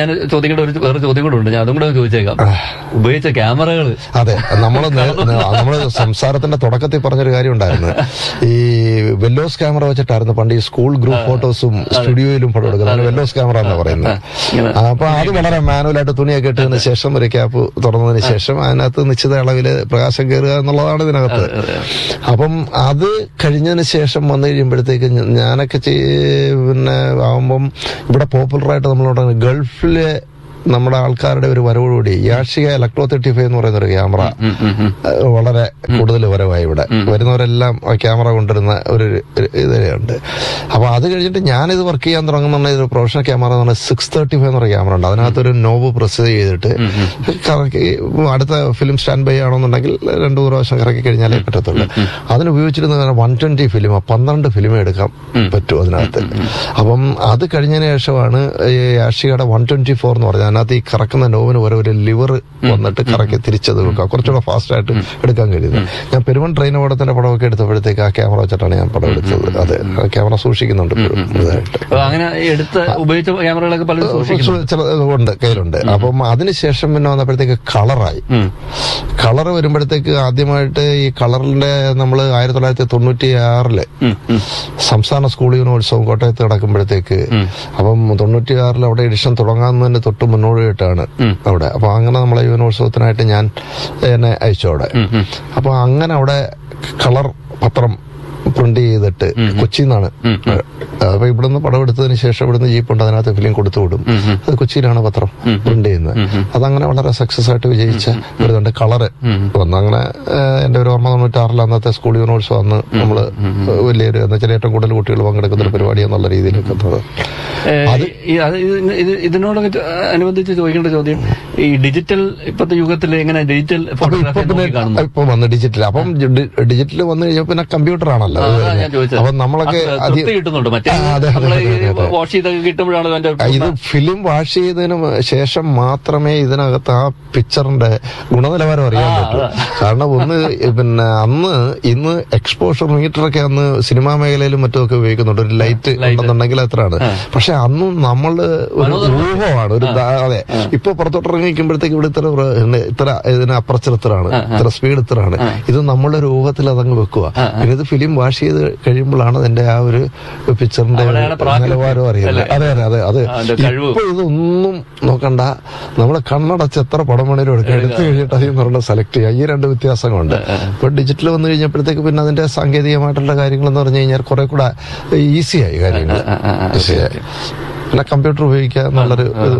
ഞാൻ ചോദിക്കേണ്ട ഒരു വേറെ ചോദ്യം കൂടെ ഉണ്ട് ഞാൻ അതും കൂടെ ഒന്ന് ചോദിച്ചേക്കാം ഉപയോഗിച്ച ക്യാമറകൾ അതെ നമ്മള് നേ- നേ- നമ്മള് സംസാരത്തിന്റെ തുടക്കത്തിൽ പറഞ്ഞൊരു കാര്യം ഉണ്ടായിരുന്നു ഈ വെല്ലോസ് ക്യാമറ വെച്ചിട്ടായിരുന്നു പണ്ട് ഈ സ്കൂൾ ഗ്രൂപ്പ് ഫോട്ടോസും സ്റ്റുഡിയോയിലും പടം എടുക്കുന്നത് അതിന് വെല്ലോസ് ക്യാമറ എന്ന് പറയുന്നത് ഇങ്ങനെ. അപ്പൊ അത് വളരെ മാനുവലായിട്ട് തുണിയൊക്കെ ഇട്ടതിന് ശേഷം ഒരു ക്യാപ്പ് തുറന്നതിന് ശേഷം അതിനകത്ത് നിശ്ചിത അളവില് പ്രകാശം കയറുക എന്നുള്ളതാണ് ഇതിനകത്ത് അപ്പം അത് കഴിഞ്ഞതിന് ശേഷം വന്നു കഴിയുമ്പോഴത്തേക്ക് ഞ- ഞാനൊക്കെ ചെയ്- പിന്നെ ആവുമ്പം ഇവിടെ പോപ്പുലറായിട്ട് നമ്മളോട് ഗൾഫിലെ നമ്മുടെ ആൾക്കാരുടെ ഒരു വരവോടുകൂടി യാഷിക ഇലക്ട്രോ തേർട്ടി ഫൈവ് എന്ന് പറയുന്ന ഒരു ക്യാമറ ഉം, ഉം, ഉം. ഏഹ് വളരെ കൂടുതൽ വരവായി ഇവിടെ വരുന്നവരെല്ലാം ആ ക്യാമറ കൊണ്ടുവരുന്ന ഒരു ഒരു ഇതുണ്ട് അപ്പൊ അത് കഴിഞ്ഞിട്ട് ഞാനിത് വർക്ക് ചെയ്യാൻ തുടങ്ങുന്ന ഒരു പ്രൊഫഷണൽ ക്യാമറ എന്ന് പറഞ്ഞാൽ സിക്സ് തേർട്ടി ഫൈവ് എന്ന് പറയുന്ന ക്യാമറ ഉണ്ട് അതിനകത്തൊരു നോബ് പ്രസ് ചെയ്തിട്ട് കറക്കി അടുത്ത ഫിലിം സ്റ്റാൻഡ് ബൈ ആണെന്നുണ്ടെങ്കിൽ രണ്ടു മൂന്ന് പ്രാവശ്യം കറക്കി കഴിഞ്ഞാലേ പറ്റത്തുള്ളൂ അതിന് ഉപയോഗിച്ചിരുന്ന വൺ ട്വന്റി ഫിലിം പന്ത്രണ്ട് ഫിലിം എടുക്കാൻ പറ്റും അതിനകത്ത് അപ്പം അത് കഴിഞ്ഞതിന് ശേഷമാണ് ഈ ആഷികയുടെ വൺ ട്വന്റി ഫോർ എന്ന് പറഞ്ഞാൽ അതിനകത്ത് ഈ കറക്കുന്ന നോവിന് ഓരോ ഒരു ലിവർ വന്നിട്ട് കറക്കി തിരിച്ചത് വെക്കുക കുറച്ചുകൂടെ ഫാസ്റ്റ് ആയിട്ട് എടുക്കാൻ കഴിയുന്നത് ഞാൻ പെരുമൺ ട്രെയിൻ ഓടത്തിന്റെ പടമൊക്കെ എടുത്തപ്പോഴത്തേക്ക് ആ ക്യാമറ വെച്ചിട്ടാണ് ഞാൻ പടം എടുത്തത് അതെ ആ ക്യാമറ സൂക്ഷിക്കുന്നുണ്ട് ഇപ്പോഴും ഇതായിട്ട് അപ്പൊ അങ്ങനെ എടുത്ത ഉപയോഗിച്ച ക്യാമറകളൊക്കെ പലരും സൂക്ഷിക്കുന്നു ചില ഉണ്ട് കയ്യിലുണ്ട് അപ്പം അതിനുശേഷം പിന്നെ വന്നപ്പോഴത്തേക്ക് കളറായി ഉം. കളർ വരുമ്പോഴത്തേക്ക് ആദ്യമായിട്ട് ഈ കളറിന്റെ നമ്മൾ ആയിരത്തി തൊള്ളായിരത്തി തൊണ്ണൂറ്റി ആറില് ഉം, ഉം. സംസ്ഥാന സ്കൂൾ യൂണിവേഴ്സവം കോട്ടയത്ത് നടക്കുമ്പോഴത്തേക്ക് അപ്പം തൊണ്ണൂറ്റിയാറിൽ അവിടെ എഡിഷൻ തുടങ്ങാവുന്നതിന് തൊട്ട് മുന്നോടിയായിട്ടാണ് അവിടെ അപ്പൊ അങ്ങനെ നമ്മളെ യൂണിവേഴ്സവത്തിനായിട്ട് ഞാൻ എന്നെ അയച്ചു അവിടെ അപ്പൊ അങ്ങനെ അവിടെ കളർ പത്രം പ്രിന്റ് ചെയ്തിട്ട് കൊച്ചിയിൽ നിന്നാണ് അപ്പൊ ഇവിടുന്ന് പടം എടുത്തതിന് ശേഷം ഇവിടുന്ന് ജീപ്പുണ്ട് അതിനകത്ത് ഫിലിം കൊടുത്തു വിടും അത് കൊച്ചിയിലാണ് പത്രം പ്രിന്റ് ചെയ്യുന്നത് അതങ്ങനെ വളരെ സക്സസ് ആയിട്ട് വിജയിച്ച ഒരു കളറ് വന്നു അങ്ങനെ ഏഹ്, എന്റെ ഒരു ഓർമ്മ തൊണ്ണൂറ്റാറിൽ അന്നത്തെ സ്കൂൾ യൂണിവേഴ്സിറ്റി അന്ന് നമ്മള് വലിയൊരു എന്ന് വെച്ചാൽ ഏറ്റവും കൂടുതൽ കുട്ടികൾ പങ്കെടുക്കുന്ന ഒരു പരിപാടി എന്നുള്ള രീതിയിലൊക്കെ എത്തുന്നത് ഏ, ഈ അത് ഇത് ഇത് ഇതിനോടൊക്കെ ചോ- അനുബന്ധിച്ച് ചോദിക്കേണ്ട ചോദ്യം ഈ ഡിജിറ്റൽ ഇപ്പത്തെ യുഗത്തിൽ എങ്ങനെ ഡിജിറ്റൽ ഇപ്പൊ ഫോട്ടോഗ്രാഫി പിന്നെ കാണുന്നു ഇപ്പൊ വന്ന് ഡിജിറ്റൽ അപ്പം ഡിജിറ്റൽ വന്ന് കഴിഞ്ഞാൽ പിന്നെ കമ്പ്യൂട്ടർ ആണല്ലോ ആ, അതാ ഞാൻ ചോദിച്ചത് അപ്പൊ നമ്മളൊക്കെ അത് അതി- തൃപ്തി കിട്ടുന്നുണ്ട് മറ്റേ ആ, അതെ, അതെ, നമ്മള് ഈ അതെ, അതെ. വാഷ് ചെയ്തൊക്കെ കിട്ടുമ്പോഴാണ് അതിന്റെ ആ, ഇത് ഫിലിം വാഷ് ചെയ്തതിന് ശേഷം മാത്രമേ ഇതിനകത്ത് ആ പിക്ചറിന്റെ ഗുണനിലവാരം അറിയാൻ ആ, പറ്റൂ അതാ. കാരണം ഒന്ന് പിന്നെ അന്ന് ഇന്ന് എക്സ്പോഷർ മീറ്റർ ഒക്കെ അന്ന് സിനിമാ മേഖലയിലും മറ്റുമൊക്കെ ഉപയോഗിക്കുന്നുണ്ട് ഒരു ലൈറ്റ് ഉണ്ടെന്നുണ്ടെങ്കിൽ എത്രയാണ് പക്ഷെ അന്നും നമ്മള് ഒരു ഊഹമാണ് ഒരു ദാ- അതെ ഇപ്പൊ പുറത്തോട്ട് ഇറങ്ങിക്കുമ്പോഴത്തേക്ക് ഇവിടെ ഇത്ര പ്ര- പിന്നെ ഇത്ര ഇതിന് അപ്പുറച്ചർ ഇത്രയാണ് ഇത്ര സ്പീഡ് ഇത്രയാണ് ഇത് നമ്മളുടെ ഒരു ഊഹത്തിൽ അതങ്ങ് വെക്കുക പിന്നെ ഇത് ഫിലിം വാഷ് ചെയ്ത് കഴിയുമ്പോഴാണ് അതിന്റെ ആ ഒരു പിക്ചറിന്റെ അവിടെയാണ് പ്രാഗൽഭ്യം. നിലവാരം അറിയുന്നത് അതെ അതെ അതെ അത് അതിന്റെ കഴിവ്. ഇപ്പൊ ഇതൊന്നും നോക്കണ്ട നമ്മളെ കണ്ണടച്ച് എത്ര പടം വേണേലും എടുക്കാം എടുത്തു കഴിഞ്ഞിട്ട് അതിൽ നിന്ന് സെലക്ട് ചെയ്യാം ഈ രണ്ട് വ്യത്യാസങ്ങളുണ്ട് ഇപ്പൊ ഡിജിറ്റൽ വന്നു കഴിഞ്ഞപ്പോഴത്തേക്ക് പിന്നെ അതിന്റെ സാങ്കേതികമായിട്ടുള്ള കാര്യങ്ങൾ എന്ന് പറഞ്ഞു കഴിഞ്ഞാൽ കുറെ കൂടെ ഈസിയായി കാര്യങ്ങൾ ഈസിയായി പിന്നെ കമ്പ്യൂട്ടർ ഉപയോഗിക്കുക എന്നുള്ളൊരു ഇത്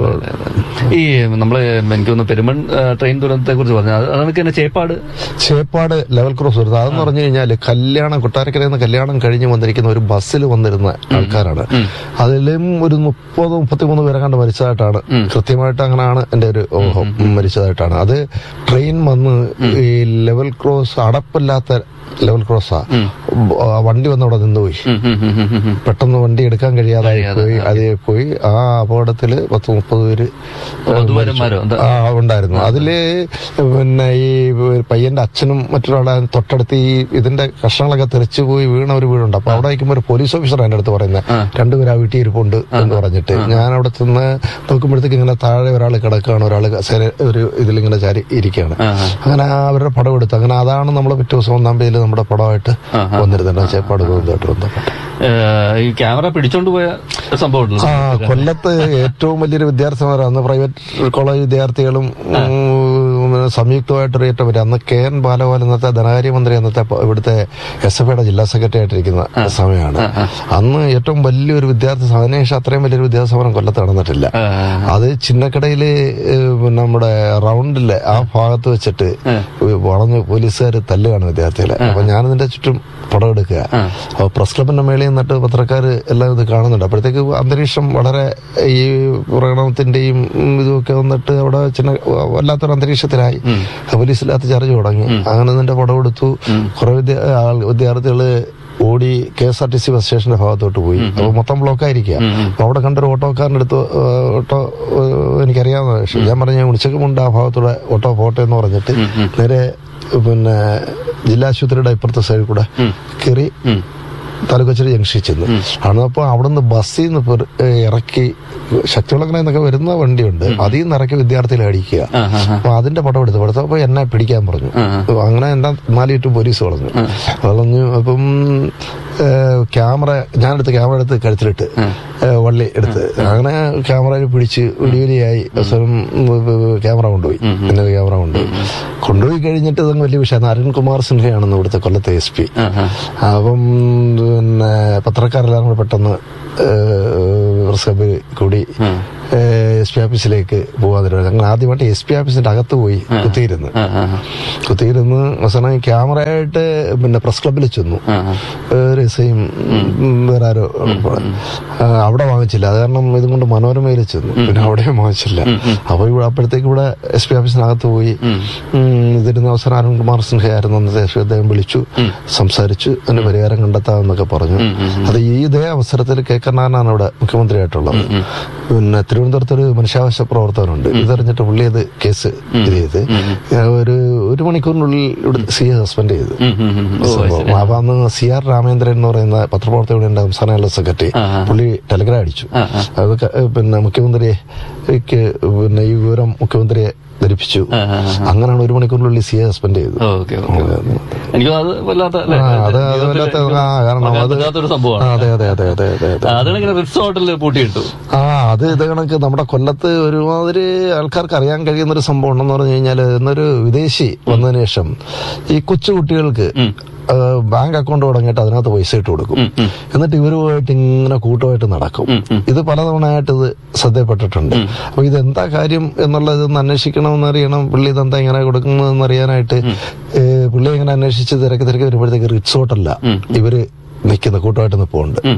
ഈ നമ്മള് എനിക്ക് തോന്നുന്നു പെരുമൺ ആ, ട്രെയിൻ ദുരന്തത്തെ കുറിച്ച് പറഞ്ഞു അത് അതൊക്കെ തന്നെ ചേപ്പാട് ചേപ്പാട് ലെവൽ ക്രോസ് വരുന്നത് അതെന്ന് പറഞ്ഞു കഴിഞ്ഞാല് കല്യാണം കൊട്ടാരക്കരയിൽ നിന്ന് കല്യാണം കഴിഞ്ഞ് വന്നിരിക്കുന്ന ഒരു ബസ്സിൽ വന്നിരുന്ന ആൾക്കാരാണ് അതിലും ഒരു മുപ്പത് മുപ്പത്തിമൂന്ന് പേരെ കണ്ട് മരിച്ചതായിട്ടാണ് കൃത്യമായിട്ട് അങ്ങനെയാണ് എന്റെ ഒരു ഊഹം മരിച്ചതായിട്ടാണ് അത് ട്രെയിൻ വന്ന് ഈ ലെവൽ ക്രോസ് അടപ്പില്ലാത്ത ലെവൽ ക്രോസാ ബ- വണ്ടി വന്ന് അവിടെ നിന്നുപോയി ഉം, ഉം, ഉം, ഉം, ഉം. പെട്ടെന്ന് വണ്ടി എടുക്കാൻ കഴിയാതായി പോയി അതേ പോയി ആ അപകടത്തില് പത്ത് മുപ്പത് പേര് വധൂവരന്മാരോ എന്താ ആ ഉണ്ടായിരുന്നു അതില് പിന്നെ ഈ പയ്യന്റെ അച്ഛനും മറ്റൊരാളെ തൊട്ടടുത്ത് ഈ ഇതിന്റെ കഷ്ണങ്ങളൊക്കെ തെറിച്ചു പോയി വീണ ഒരു വീടുണ്ട് അപ്പൊ അവിടെ നിൽക്കുമ്പോൾ ഒരു പോലീസ് ഓഫീസർ എന്റെ അടുത്ത് പറയുന്നത് രണ്ടുപേരും ആ വീട്ടിൽ ഇരിപ്പുണ്ട് എന്ന് പറഞ്ഞിട്ട് ഞാൻ അവിടെ ചെന്ന് നോക്കുമ്പോഴത്തേക്ക് ഇങ്ങനെ താഴെ ഒരാൾ കിടക്കുകയാണ് ഒരാൾ ഒരു ഇതിലിങ്ങനെ ചാരി ഇരിക്കുകയാണ് അങ്ങനെ ആ അവരുടെ പടം എടുത്തു അങ്ങനെ അതാണ് നമ്മൾ പിറ്റേ ദിവസം ഒന്നാം പേജിൽ നമ്മുടെ പടമായിട്ട് വന്നിരുന്നുണ്ട് ചേപ്പാട് ഗോവിന്ദമായിട്ട് ബന്ധപ്പെട്ട് ഏ, ഈ ക്യാമറ പിടിച്ചോണ്ട് പോയ സംഭവം ഉണ്ടല്ലോ ആ കൊല്ലത്ത് ഏറ്റവും വലിയൊരു വിദ്യാർത്ഥി സമരം അന്ന് പ്രൈവറ്റ് കോളേജ് വിദ്യാർത്ഥികളും ഉം, സംയുക്തമായിട്ടൊരു ഏറ്റവും വലിയ അന്ന് കെ എൻ ബാലഗോപാൽ ഇന്നത്തെ ധനകാര്യമന്ത്രി അന്നത്തെ പ- ഇവിടുത്തെ എസ് എഫ് ഐയുടെ ജില്ലാ സെക്രട്ടറി ആയിട്ടിരിക്കുന്ന സമയമാണ് അന്ന് ഏറ്റവും വലിയൊരു വിദ്യാർത്ഥി സമരം അതിനുശേഷം അത്രയും വലിയൊരു വിദ്യാർത്ഥി സമരം കൊല്ലത്ത് നടന്നിട്ടില്ല ആ, അത് ചിന്നക്കടയില് ഏഹ്, നമ്മുടെ റൗണ്ടില് ആ ഭാഗത്ത് വെച്ചിട്ട് വളഞ്ഞ് പോലീസുകാർ തല്ലുകയാണ് വിദ്യാർത്ഥികളെ അപ്പൊ ഞാനിതിന്റെ ചുറ്റും പടം എടുക്കുക അപ്പൊ പ്രസ് ക്ലബിന്റെ മേളിൽ നിന്നിട്ട് പത്രക്കാർ എല്ലാം ഇത് കാണുന്നുണ്ട് അപ്പോഴത്തേക്ക് അന്തരീക്ഷം വളരെ ഈ പ്രകടനത്തിന്റെയും ഉം, ഇതുമൊക്കെ വന്നിട്ട് അവിടെ ചിന്ന വല്ലാത്തൊരു അന്തരീക്ഷത്തിലായി പോലീസില്ലാത്ത ചർച്ച തുടങ്ങി അങ്ങനെ ഇതിന്റെ പടം എടുത്തു കുറെ വിദ്യ ആൾ- വിദ്യാർത്ഥികള് ഓടി K S R T C bus സ്റ്റേഷന്റെ ഭാഗത്തോട്ട് പോയി അപ്പൊ മൊത്തം ബ്ലോക്ക് ആയിരിക്കുക അപ്പൊ അവിടെ കണ്ടൊരു ഓട്ടോക്കാരൻ്റെ അടുത്ത് ഏഹ്, ഓട്ടോ ഏഹ്, എനിക്കറിയാവുന്ന പക്ഷേ ഞാൻ പറഞ്ഞ ഉച്ചക്കുമുണ്ട് ആ ഭാഗത്തൂടെ ഓട്ടോ പോട്ടെ എന്ന് പറഞ്ഞിട്ട് നേരെ പിന്നെ ജില്ലാ ആശുപത്രിയുടെ ഇപ്പുറത്തെ സൈഡിൽ കൂടെ കയറി താലൂക്കച്ചേരി ജംഗ്ഷനിൽ ചെന്നു അന്നപ്പോൾ അവിടുന്ന് ബസ്സിൽ നിന്ന് പെർ- ഏ, ഇറക്കി ശക്തിവിളക്കണ എന്നൊക്കെ വരുന്ന വണ്ടിയുണ്ട് അതിൽ നിന്ന് ഇറക്കി വിദ്യാർത്ഥികളെ അടിക്കുക ആ, ആ, ആ. അപ്പൊ അതിന്റെ പടം എടുത്തു എടുത്തപ്പോ എന്നെ പിടിക്കാൻ പറഞ്ഞു ആ, ആ. അങ്ങനെ എന്നെ നാല് ചുറ്റും പോലീസ് വളഞ്ഞു വളഞ്ഞു അപ്പം ഏ, ക്യാമറ ഞാനെടുത്ത് ക്യാമറ എടുത്ത് കഴുത്തിലിട്ട് ഏ, വള്ളി എടുത്ത് അങ്ങനെ ക്യാമറയിൽ പിടിച്ച് വെടിവലിയായി അവസരം ക്യാമറ കൊണ്ടുപോയി എന്റെ ക്യാമറ കൊണ്ടുപോയി കൊണ്ടുപോയി കഴിഞ്ഞിട്ട് ഇതൊന്നും വലിയ വിഷയമാണ് അരുൺകുമാർ സിൻഹയാണെന്ന് ഇവിടുത്തെ കൊല്ലത്തെ എസ് പി ആ, ആ. അപ്പം പിന്നെ പത്രക്കാരെല്ലാം കൂടെ പെട്ടെന്ന് പ്രസ് ക്ലബിൽ കൂടി എസ് പി ഓഫീസിലേക്ക് പോകാതിരുന്നു ഞങ്ങൾ ആദ്യമായിട്ട് എസ് പി ഓഫീസിന്റെ അകത്ത് പോയി കുത്തിയിരുന്നു ആ, ആ, കുത്തിയിരുന്ന് അവസാനം ക്യാമറയായിട്ട് പിന്നെ പ്രസ് ക്ലബിൽ ചെന്നു ആ, ആ. ഒരു സെയിം വേറെ ആരോ ആ, അവിടെ വാങ്ങിച്ചില്ല അത് കാരണം ഇതും കൊണ്ട് മനോരമയിൽ ചെന്നു പിന്നെ അവിടെയും വാങ്ങിച്ചില്ല അപ്പൊ ഇവിടെ അപ്പോഴത്തേക്ക് ഇവിടെ എസ് പി ഓഫീസിനകത്ത് പോയി ഉം, ഇതിരുന്ന അവസരം അരുൺകുമാർ സിൻഹയായിരുന്നു അന്നത്തെ എസ് പി അദ്ദേഹം വിളിച്ചു സംസാരിച്ചു അതിന് പരിഹാരം കണ്ടെത്താമെന്നൊക്കെ പറഞ്ഞു അത് ഈ ഇതേ അവസരത്തിൽ കെ കരുണാകരനാണ് ഇവിടെ മുഖ്യമന്ത്രിയായിട്ടുള്ളത് പിന്നെ തിരുവനന്തപുരത്ത് ഒരു മനുഷ്യാവകാശ പ്രവർത്തകനുണ്ട് ഇതറിഞ്ഞിട്ട് പുള്ളി അത് കേസ് ഇത് ചെയ്ത് ഒരു ഒരു മണിക്കൂറിനുള്ളിൽ ഇവിടെ സി എ സസ്പെൻഡ് ചെയ്തു ഉം, ഉം, ഉം. ഓ, അത് ശരി. അപ്പൊ അന്ന് സി ആർ രാമേന്ദ്രൻ എന്ന് പറയുന്ന പത്രപ്രവർത്തകയുടെ സംസ്ഥാന ജനറൽ സെക്രട്ടറി ആ, ആ. പുള്ളി ടെലഗ്രാം അടിച്ചു ആ, ആ. അത് ക- പിന്നെ മുഖ്യമന്ത്രിയെ ക്ക് പിന്നെ ഈ വിവരം മുഖ്യമന്ത്രിയെ ധരിപ്പിച്ചു ആ, ആ, ആ. അങ്ങനെയാണ് ഒരു മണിക്കൂറിനുള്ളിൽ സി എ സസ്പെൻഡ് ചെയ്തു ഓക്കെ ഓക്കെ എനിക്ക് അത് വല്ലാത്ത അല്ലേ? ആ, അത് അത് ജീവിതത്തിൽ വല്ലാത്ത എനിക്ക് ആ, കാരണം മറക്കാൻ അത് പറ്റാത്തൊരു ആ, സംഭവമാണ് അതെ അതെ അതെ അതെ അതെ അതെ അതാണ് ഇങ്ങനെ റിസോർട്ടിൽ പൂട്ടിയിട്ടു ആ അത് ഇത് കണക്ക് നമ്മുടെ കൊല്ലത്ത് ഒരുമാതിരി ആൾക്കാർക്ക് അറിയാൻ കഴിയുന്ന ഒരു സംഭവം ഉണ്ടെന്ന് പറഞ്ഞു കഴിഞ്ഞാൽ ഇന്നൊരു വിദേശി വന്നതിന് ശേഷം ഈ കൊച്ചു കുട്ടികൾക്ക് ആ, ബാങ്ക് അക്കൗണ്ട് തുടങ്ങിയിട്ട് അതിനകത്ത് പൈസ ഇട്ട് കൊടുക്കും എന്നിട്ട് ഇവരുമായിട്ട് ഇങ്ങനെ കൂട്ടമായിട്ട് നടക്കും ഇത് പലതവണയായിട്ട് ഇത് ശ്രദ്ധയപ്പെട്ടിട്ടുണ്ട് അപ്പൊ ഇതെന്താ കാര്യം എന്നുള്ളത് ഒന്ന് അന്വേഷിക്കണമെന്ന് അറിയണം പുള്ളി ഇതെന്താ ഇങ്ങനെ കൊടുക്കുന്നതെന്ന് അറിയാനായിട്ട് ഏ, പുള്ളി ഇങ്ങനെ അന്വേഷിച്ച് തിരക്ക് തിരക്ക് വരുമ്പോഴത്തേക്ക് റിസോർട്ടല്ല ഇവര് നിൽക്കുന്ന കൂട്ടമായിട്ട് നിൽപ്പുണ്ട് ഉം.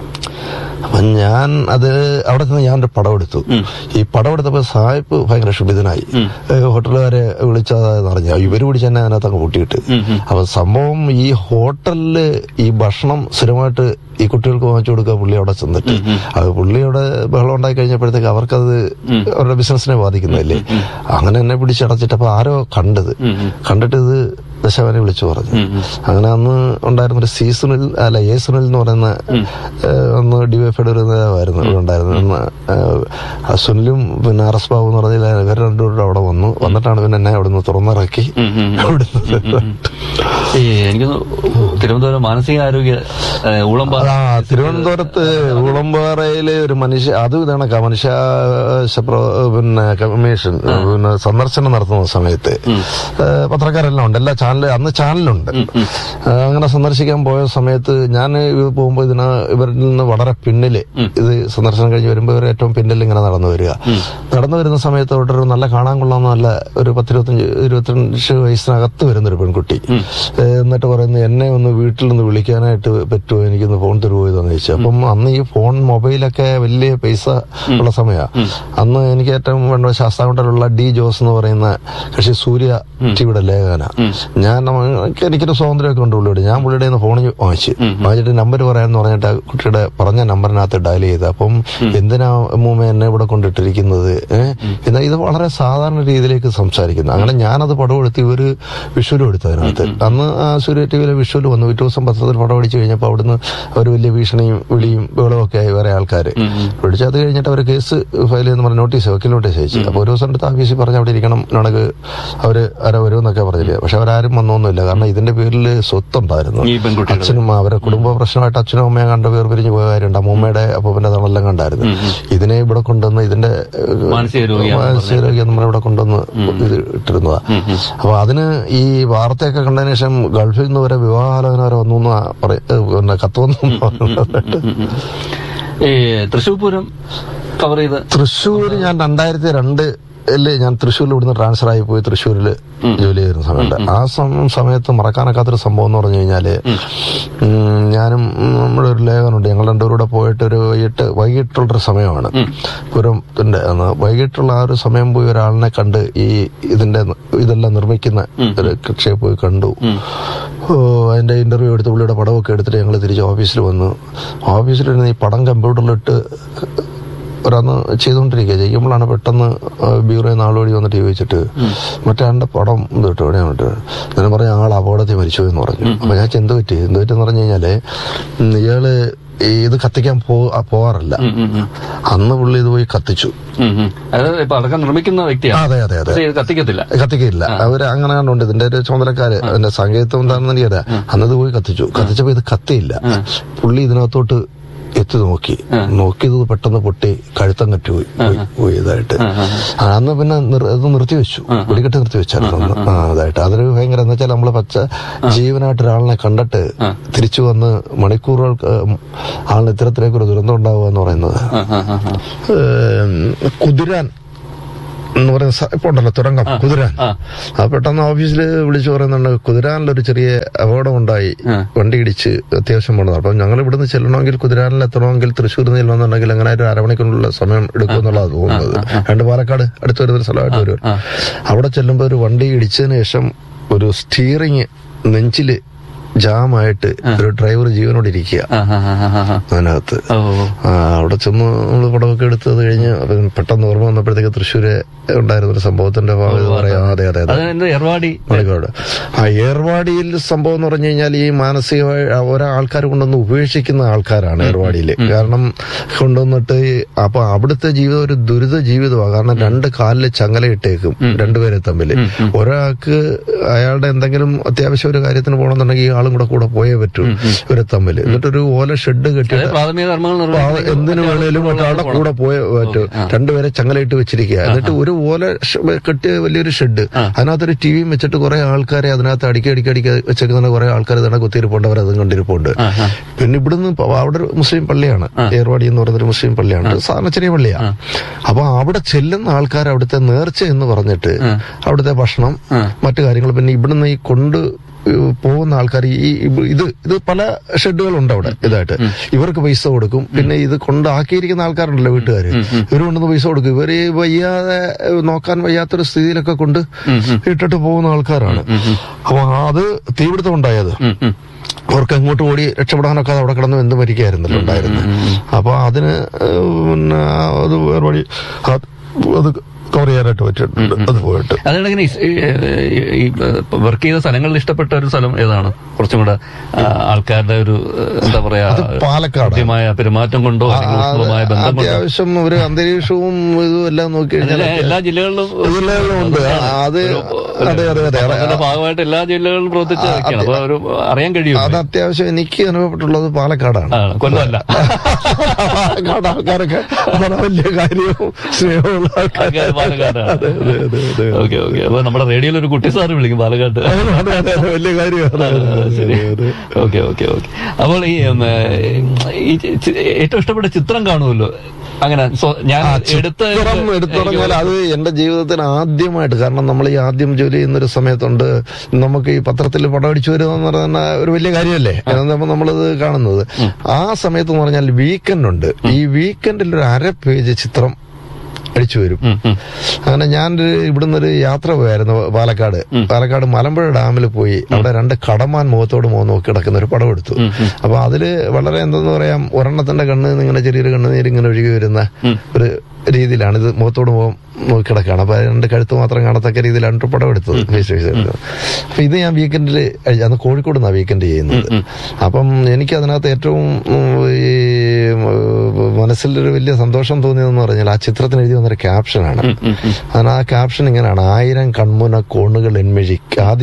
അപ്പൊ ഞാൻ അത് അവിടെ നിന്ന് ഞാൻ ഒരു പടം എടുത്തു ഈ പടം എടുത്തപ്പോ സാഹിബ് ഭയങ്കര ക്ഷുഭിതനായി ഹോട്ടലുകാരെ വിളിച്ചത് അറിഞ്ഞു ഇവര് പിടിച്ച് തന്നെ അതിനകത്ത് അങ്ങ് കൂട്ടിയിട്ട് അപ്പൊ സംഭവം ഈ ഹോട്ടലില് ഈ ഭക്ഷണം സ്ഥിരമായിട്ട് ഈ കുട്ടികൾക്ക് വാങ്ങിച്ചു കൊടുക്കുക പുള്ളി അവിടെ ചെന്നിട്ട് അത് പുള്ളിയുടെ ബഹളം ഉണ്ടായി കഴിഞ്ഞപ്പോഴത്തേക്ക് അവർക്കത് അവരുടെ ബിസിനസിനെ ബാധിക്കുന്നതല്ലേ അങ്ങനെ എന്നെ പിടിച്ചടച്ചിട്ടപ്പോ ആരോ കണ്ടത് കണ്ടിട്ട് ഇത് ദശവനെ വിളിച്ചു പറഞ്ഞു അങ്ങനെ അന്ന് ഉണ്ടായിരുന്ന ഒരു സീസണിൽ അല്ല എ സുനിൽ എന്ന് പറയുന്ന ഏഹ്, അന്ന് ഡിവൈഫൈഡ് ഒരു നേതാവായിരുന്നു ഇവിടെ ഉണ്ടായിരുന്നത് അന്ന് ഏഹ്, ആ സുനിലും പിന്നെ ആർ എസ് ബാബു എന്ന് പറഞ്ഞാൽ ഇവർ രണ്ടുപേരും അവിടെ വന്നു വന്നിട്ടാണ് പിന്നെ എന്നെ അവിടെ നിന്ന് തുറന്നിറക്കി അവിടുന്ന് ഈ എനിക്ക് തോന്നുന്നു തിരുവനന്തപുരം മാനസികാരോഗ്യ ഏഹ്, ഊളംപാറ ആ തിരുവനന്തപുരത്ത് ഉളമ്പാറയില് ഒരു മനുഷ്യ അതും ഇതണക്ക മനുഷ്യ പിന്നെ കമ്മീഷൻ പിന്നെ സന്ദർശനം നടത്തുന്ന സമയത്ത് ഏഹ്, പത്രക്കാരെല്ലാം ഉണ്ട് എല്ലാ ചാനൽ അന്ന് ചാനലുണ്ട് ഏഹ്, അങ്ങനെ സന്ദർശിക്കാൻ പോയ സമയത്ത് ഞാൻ ഇത് പോകുമ്പോൾ ഇതിന് ഇവരിൽ നിന്ന് വളരെ പിന്നില് ഇത് സന്ദർശനം കഴിഞ്ഞ് വരുമ്പോൾ ഇവർ ഏറ്റവും പിന്നിൽ ഇങ്ങനെ നടന്നു വരിക നടന്നു വരുന്ന സമയത്ത് അവിടെ ഒരു നല്ല കാണാൻ കൊള്ളാവുന്ന നല്ല ഒരു പത്തിരുപത്തഞ്ച് ഇരുപത്തഞ്ച് വയസ്സിനകത്ത് വരുന്ന ഒരു പെൺകുട്ടി ഏഹ്, എന്നിട്ട് പറയുന്നു എന്നെ ഒന്ന് വീട്ടിൽ നിന്ന് വിളിക്കാനായിട്ട് പറ്റുമോ എനിക്കൊന്ന് ഫോൺ തരുമോ ഇതെന്ന് ചോദിച്ചു അപ്പം അന്ന് ഈ ഫോൺ മൊബൈലൊക്കെ വലിയ പൈസ ഉള്ള സമയമാണ് അന്ന് എനിക്ക് ഏറ്റവും വേണ്ട ശാസ്താംകോട്ടയിലുള്ള ഡി ജോസ് എന്ന് പറയുന്ന കക്ഷി സൂര്യ ടിവിയുടെ ലേഖന ഞാൻ നമ്മ- എനിക്ക് എനിക്കൊരു സ്വാതന്ത്ര്യമൊക്കെ ഉണ്ട് പുള്ളിയോട് ഞാൻ പുള്ളിയുടെ നിന്ന് ഫോൺ വാങ്ങിച്ചു വാങ്ങിച്ചിട്ട് നമ്പർ പറയാമെന്ന് പറഞ്ഞിട്ട് ആ കുട്ടിയുടെ പറഞ്ഞ നമ്പറിനകത്ത് ഡയൽ ചെയ്ത് അപ്പം എന്തിനാ മൂമ്മ എന്നെ ഇവിടെ കൊണ്ടിട്ടിരിക്കുന്നത് ഏഹ് എന്നാൽ ഇത് വളരെ സാധാരണ രീതിയിലേക്ക് സംസാരിക്കുന്നു അങ്ങനെ ഞാനത് പടം എടുത്ത് ഇവര് വിഷ്വലും എടുത്തു അതിനകത്ത് അന്ന് ആ സൂര്യ ടിവിയിലെ വിഷ്വൽ വന്നു പിറ്റേ ദിവസം പത്രത്തിൽ പടം അടിച്ചു കഴിഞ്ഞപ്പോൾ അവിടുന്ന് അവർ വലിയ ഭീഷണിയും വിളിയും ബഹളവും ഒക്കെ ആയി വേറെ ആൾക്കാർ വിളിച്ച് അത് കഴിഞ്ഞിട്ട് അവർ കേസ് ഫയൽ ചെയ്യുന്ന പറഞ്ഞ നോട്ടീസ് വക്കീൽ നോട്ടീസ് അയച്ചു അപ്പോൾ ഒരു ദിവസം എടുത്ത് ഓഫീസിൽ പറഞ്ഞ് അവിടെ ഇരിക്കണം എന്നോടൊക്കെ അവര് ആരോ വരുമെന്നൊക്കെ പറഞ്ഞില്ല പക്ഷെ അവരാരും വന്നൊന്നുമില്ല കാരണം ഇതിന്റെ പേരിൽ സ്വത്തുണ്ടായിരുന്നു ഈ പെൺകുട്ടികൾ അച്ഛനും അവരെ കുടുംബ പ്രശ്നമായിട്ട് അച്ഛനും അമ്മയും കണ്ട പേർ പിരിഞ്ഞു പോയ കാര്യമുണ്ട് അമ്മൂമ്മയുടെ അപ്പൂപ്പന്റെ തണെല്ലാം കണ്ടായിരുന്നു ഇതിനെ ഇവിടെ കൊണ്ടുവന്ന് ഇതിന്റെ ഏഹ്, മാനസിക രോഗിയാണെന്ന് മാനസികരോഗ്യം നമ്മൾ ഇവിടെ കൊണ്ടുവന്ന് ഇത് ഇട്ടിരുന്നതാ അപ്പൊ അതിന് ഈ വാർത്തയൊക്കെ കണ്ടതിന് ശേഷം ഗൾഫിൽ നിന്ന് വരെ വിവാഹാലോചന വരെ വന്നു എന്ന് പറയ- ഏഹ്, പിന്നെ കത്ത് വന്നു പറഞ്ഞിട്ട് ഈ തൃശ്ശൂർ പൂരം കവർ ചെയ്ത് തൃശ്ശൂർ ഞാൻ രണ്ടായിരത്തി രണ്ട് ല് ഞാൻ തൃശ്ശൂരിൽ ഇവിടുന്ന് ട്രാൻസ്ഫർ ആയി പോയി തൃശ്ശൂരിൽ ജോലി ചെയ്യുന്ന സമയത്ത് ആ സം- സമയത്ത് മറക്കാനൊക്കാത്തൊരു സംഭവം എന്ന് പറഞ്ഞു കഴിഞ്ഞാല് ഉം, ഞാനും ഉം, നമ്മുടെ ഒരു ലേഖനുണ്ട് ഞങ്ങൾ രണ്ടുപേരും കൂടെ പോയിട്ട് ഒരു വൈകിട്ട് വൈകിട്ടുള്ളൊരു സമയമാണ് പുരത്തിന്റെ അന്ന് വൈകിട്ടുള്ള ആ ഒരു സമയം പോയി ഒരാളിനെ കണ്ട് ഈ ഇതിന്റെ ഇതെല്ലാം നിർമ്മിക്കുന്ന ഒരു കക്ഷിയെ പോയി കണ്ടു ഓ, അതിന്റെ ഇന്റർവ്യൂ എടുത്ത് പുള്ളിയുടെ പടമൊക്കെ എടുത്തിട്ട് ഞങ്ങൾ തിരിച്ച് ഓഫീസിൽ വന്നു ഓഫീസിലിരുന്ന് ഈ പടം കമ്പ്യൂട്ടറിലിട്ട് ഒരന്ന് ചെയ്തുകൊണ്ടിരിക്കുക ചെയ്യുമ്പോഴാണ് പെട്ടെന്ന് ബ്യൂറോ നാളുവഴി വന്നിട്ട് ചോദിച്ചിട്ട് മറ്റേ ആളുടെ പടം ഇത് കിട്ടും എവിടെയാ വന്നിട്ട് ഞാൻ പറഞ്ഞ ആൾ അപകടത്തിൽ മരിച്ചു എന്ന് പറഞ്ഞു അപ്പൊ ഞാൻ എന്ത് പറ്റി എന്ത് പറ്റിയെന്ന് പറഞ്ഞു കഴിഞ്ഞാല് ഉം, ഇയാള് ഈ ഇത് കത്തിക്കാൻ പോ ആ, പോവാറില്ല ഉം, ഉം, ഉം. അന്ന് പുള്ളി ഇത് പോയി കത്തിച്ചു ഉം, ഉം. അതായത് ഇപ്പൊ അടക്കം നിർമ്മിക്കുന്ന ആ, വ്യക്തിയാണ് അതെ അതെ അതെ പക്ഷേ ഇത് കത്തിക്കത്തില്ല കത്തിക്കില്ല അവര് അങ്ങനെ കണ്ടുണ്ട് ഇതിന്റെ ഒരു ചുമതലക്കാര് അതിന്റെ സാങ്കേതികം എന്താണെന്ന് എനിക്കറിയാം അന്ന് ഇത് പോയി കത്തിച്ചു കത്തിച്ചപ്പോ ഇത് കത്തിയില്ല പുള്ളി ഇതിനകത്തോട്ട് എത്തി നോക്കി നോക്കിയത് പെട്ടെന്ന് പൊട്ടി കഴുത്തം കെട്ടി പോയി പോയി- പോയി ഇതായിട്ട് ആ, അന്ന് പിന്നെ നിർ- ഇത് നിർത്തി വെച്ചു വെടിക്കെട്ട് നിർത്തി വെച്ചായിരുന്നു അന്ന്. ആ അതായിട്ട് അതൊരു ഭയങ്കര എന്ന് വെച്ചാൽ നമ്മള് പച്ച ജീവനായിട്ട് ഒരാളിനെ കണ്ടിട്ട് തിരിച്ചു വന്ന് മണിക്കൂറുകൾക്ക് ആളിന് ഇത്തരത്തിലേക്ക് ഒരു ദുരന്തം ഉണ്ടാവുക എന്ന് പറയുന്നത് ആ, ആ, ആ, ആ. ഏം, കുതിരാൻ എന്ന് പറയുന്ന സ്ഥ- ഇപ്പൊ ഉണ്ടല്ലോ തുരങ്കം കുതിരാൻ ആ. ആ പെട്ടെന്ന് ഓഫീസിൽ വിളിച്ചു പറയുന്നുണ്ട് കുതിരാനിലൊരു ചെറിയ അപകടം ഉണ്ടായി ആ. വണ്ടി ഇടിച്ച് അത്യാവശ്യം പോണത് അപ്പം ഞങ്ങൾ ഇവിടുന്ന് ചെല്ലണമെങ്കിൽ കുതിരാനിൽ എത്തണമെങ്കിൽ തൃശ്ശൂരിൽ നിന്ന് ചെല്ലണമെന്നുണ്ടെങ്കിൽ അങ്ങനെ ഒരു അരമണിക്കൂറിനുള്ള സമയം എടുക്കും എന്നുള്ളതാണ് തോന്നുന്നത് രണ്ട് പാലക്കാട് അടുത്ത് വരുന്ന സ്ഥലമായിട്ട് വരും ആ. അവിടെ ചെല്ലുമ്പോൾ ഒരു വണ്ടി ഇടിച്ചതിന് ശേഷം ഒരു സ്റ്റിയറിങ് നെഞ്ചില് ജാമായിട്ട് ഒരു ഡ്രൈവർ ജീവനോട് ഇരിക്കുക ആ, ആ, ആ, ആ, ആ. അതിനകത്ത് ഓ ഓ. ആ, അവിടെ ചെന്ന് നമ്മൾ പടമൊക്കെ എടുത്തത് കഴിഞ്ഞ് അപ്പൊ പെട്ടെന്ന് ഓർമ്മ വന്നപ്പോഴത്തേക്ക് തൃശ്ശൂര് ഉണ്ടായിരുന്ന ഒരു സംഭവത്തിന്റെ ഭാഗം ഇത് പറയാം അതെ അതെ അതെ അത് എന്ത് എർവാടി മണിക്കോട് ആ ഏർവാടിയിൽ സംഭവം എന്ന് പറഞ്ഞു കഴിഞ്ഞാൽ ഈ മാനസികമായി ഓരോ ആൾക്കാർ കൊണ്ടുവന്ന് ഉപേക്ഷിക്കുന്ന ആൾക്കാരാണ് ഏർവാടിയിൽ കാരണം കൊണ്ടുവന്നിട്ട് ഈ- അപ്പൊ അവിടുത്തെ ജീവിതം ഒരു ദുരിത ജീവിതമാണ് കാരണം രണ്ട് കാലില് ചങ്ങലയിട്ടേക്കും രണ്ടുപേരെ തമ്മിൽ ഒരാൾക്ക് അയാളുടെ എന്തെങ്കിലും അത്യാവശ്യം ഒരു കാര്യത്തിന് പോകണമെന്നുണ്ടെങ്കിൽ ഈ ആളും കൂടെ കൂടെ പോയേ പറ്റൂ ഇവരെ തമ്മിൽ എന്നിട്ടൊരു ഓല ഷെഡ് കെട്ടിയിട്ട് അതായത് പ്രാഥമിക കർമ്മങ്ങൾ ആ, നിർവഹിക്കുന്ന എന്തിനു വേണേലും ഒരാളുടെ കൂടെ പോയ പറ്റും രണ്ടുപേരെ ചങ്ങലയിട്ട് വെച്ചിരിക്കുക എന്നിട്ട് ഒരു ഓല ഷ- കെട്ടിയ വലിയൊരു ഷെഡ് അതിനകത്തൊരു ടി വിയും വെച്ചിട്ട് കുറെ ആൾക്കാരെ അതിനകത്ത് അടിക്കി അടിക്കി അടിക്കി വെച്ചേക്കുന്ന കുറെ ആൾക്കാർ തന്നെ കുത്തിയിരിപ്പുണ്ട് അതും കണ്ടിരിപ്പുണ്ട് പിന്നെ ഇവിടുന്ന് പ- അവിടെ ഒരു മുസ്ലിം പള്ളിയാണ് ഏർവാടി എന്ന് പറയുന്നൊരു മുസ്ലിം പള്ളിയാണ് സാധാരണ ചെറിയ പള്ളിയാണ് അപ്പൊ അവിടെ ചെല്ലുന്ന ആൾക്കാർ അവിടുത്തെ നേർച്ച എന്ന് പറഞ്ഞിട്ട് അവിടുത്തെ ഭക്ഷണം മറ്റു കാര്യങ്ങൾ പിന്നെ ഇവിടുന്ന് ഈ കൊണ്ട് ഏഹ് പോകുന്ന ആൾക്കാർ ഈ ഈ- ഇത് ഇത് പല ഷെഡുകളുണ്ട് അവിടെ ഇതായിട്ട് ഇവർക്ക് പൈസ കൊടുക്കും പിന്നെ ഇത് കൊണ്ടാക്കിയിരിക്കുന്ന ആൾക്കാരുണ്ടല്ലോ വീട്ടുകാർ ഇവർ കൊണ്ടുവന്ന് പൈസ കൊടുക്കും ഇവര് ഈ വയ്യാതെ ഏഹ് നോക്കാൻ വയ്യാത്തൊരു സ്ഥിതിയിലൊക്കെ കൊണ്ട് ഇട്ടിട്ട് പോകുന്ന ആൾക്കാരാണ് അപ്പൊ അത് തീപിടുത്തം ഉണ്ടായത് ഉം, ഉം. അവർക്ക് എങ്ങോട്ട് ഓടി രക്ഷപ്പെടാനൊക്കെ അവിടെ കിടന്ന് എന്ത് മരിക്കായിരുന്നല്ലോ ഉണ്ടായിരുന്നത് അപ്പൊ അതിന് ഏഹ് പിന്നെ അത് വേറെ വഴി അത് അത് കവർ ചെയ്യാനായിട്ട് പറ്റിയിട്ടുണ്ട് അത് പോയിട്ട് അതിനിടയ്ക്ക് ഈ- ഈ- ഈ വർക്ക് ചെയ്ത സ്ഥലങ്ങളിൽ ഇഷ്ടപ്പെട്ട ഒരു സ്ഥലം ഏതാണ് കുറച്ചും കൂടെ ആ, ആൾക്കാരുടെ ഒരു എന്താ പറയാ പാലക്കാട് കൃത്യമായ പെരുമാറ്റം കൊണ്ടോ അല്ലെങ്കിൽ ഊഷ്മളമായ ബന്ധം കൊണ്ടോ അത്യാവശ്യം ഒരു അന്തരീക്ഷവും ഇതും എല്ലാം നോക്കി കഴിഞ്ഞാൽ എല്ലാ- എല്ലാ ജില്ലകളിലും ഇതെല്ലാം ഉണ്ട് ആ, അത് അതെ അതെ അതെ അതെ അതിന്റെ ഭാഗമായിട്ട് എല്ലാ ജില്ലകളിലും പ്രവർത്തിച്ച വ്യക്തിയാണ് അപ്പൊ ഒരു അറിയാൻ കഴിയും അത് അത്യാവശ്യം എനിക്ക് അനുഭവപ്പെട്ടുള്ളത് പാലക്കാടാണ് ആണ് കൊല്ലമല്ല പാലക്കാട് ആൾക്കാരൊക്കെ വളരെ വലിയ കാര്യവും സ്നേഹമുള്ള ആൾക്കാർ ആൾക്കാര് പാലക്കാടാണ് അതെ അതെ അതെ അതെ ഓക്കെ ഓക്കെ അപ്പൊ നമ്മുടെ റേഡിയോയിൽ ഒരു കുട്ടി സാറ് വിളിക്കും പാലക്കാട്ട് അതെ അതെ അതെ വലിയ കാര്യമാണ് അതെ, അതെ, ശരി അതെ, അതെ. ഓക്കെ ഓക്കെ ഓക്കെ അപ്പോൾ ഈ ഉം, ഈ ചി- ഏറ്റവും ഇഷ്ടപ്പെട്ട ചിത്രം കാണുമല്ലോ അങ്ങനെ സ്വ- ഞാൻ എടുത്ത ചിത്രം എടുത്തു പറഞ്ഞാൽ അത് എന്റെ ജീവിതത്തിന് ആദ്യമായിട്ട് കാരണം നമ്മൾ ഈ ആദ്യം ജോലി ചെയ്യുന്ന ഒരു സമയത്തുണ്ട് നമുക്ക് ഈ പത്രത്തിൽ പടം അടിച്ചു വരിക എന്ന് പറയുന്ന ഒരു വലിയ കാര്യമല്ലേ അപ്പൊ നമ്മളത് കാണുന്നത് ആ സമയത്ത് എന്ന് പറഞ്ഞാൽ വീക്കെൻഡ് ഉണ്ട് ഈ വീക്കെൻഡിൽ ഒരു അര പേജ് ചിത്രം അടിച്ചു വരും ഉം, ഉം. അങ്ങനെ ഞാൻ ഒരു ഇവിടുന്ന് ഒരു യാത്ര പോയായിരുന്നു പാലക്കാട് പാലക്കാട് മലമ്പുഴ ഡാമിൽ പോയി അവിടെ രണ്ട് കടമാൻ മുഖത്തോട് മുഖം നോക്കി കിടക്കുന്ന ഒരു പടം എടുത്തു അപ്പൊ അതില് വളരെ എന്തെന്ന് പറയാം ഒരെണ്ണത്തിന്റെ കണ്ണ് ഇങ്ങനെ ചെറിയൊരു കണ്ണുനീര് ഇങ്ങനെ ഒഴുകി വരുന്ന ഒരു രീതിയിലാണ് ഇത് മുഖത്തോട് മുഖം നോക്കി കിടക്കുകയാണ് അപ്പൊ രണ്ട് കഴുത്ത് മാത്രം കാണത്തക്ക രീതിയിലാണ് ഒരു പടം എടുത്തത് ഫേസ് ഫേസ് എടുത്തത് അപ്പൊ ഇത് ഞാൻ വീക്കെൻഡിൽ അന്ന് കോഴിക്കോട് നിന്നാണ് വീക്കെൻഡ് ചെയ്യുന്നത് അപ്പം എനിക്ക് അതിനകത്ത് ഏറ്റവും ഉം, ഈ ഉം, മനസ്സിലൊരു വലിയ സന്തോഷം തോന്നിയതെന്ന് പറഞ്ഞാൽ ആ ചിത്രത്തിന് എഴുതി വന്നൊരു ക്യാപ്ഷനാണ് അതിന് ആ ക്യാപ്ഷൻ ഇങ്ങനെയാണ് ആയിരം കൺമുന കോണുകൾ എന്മിഴി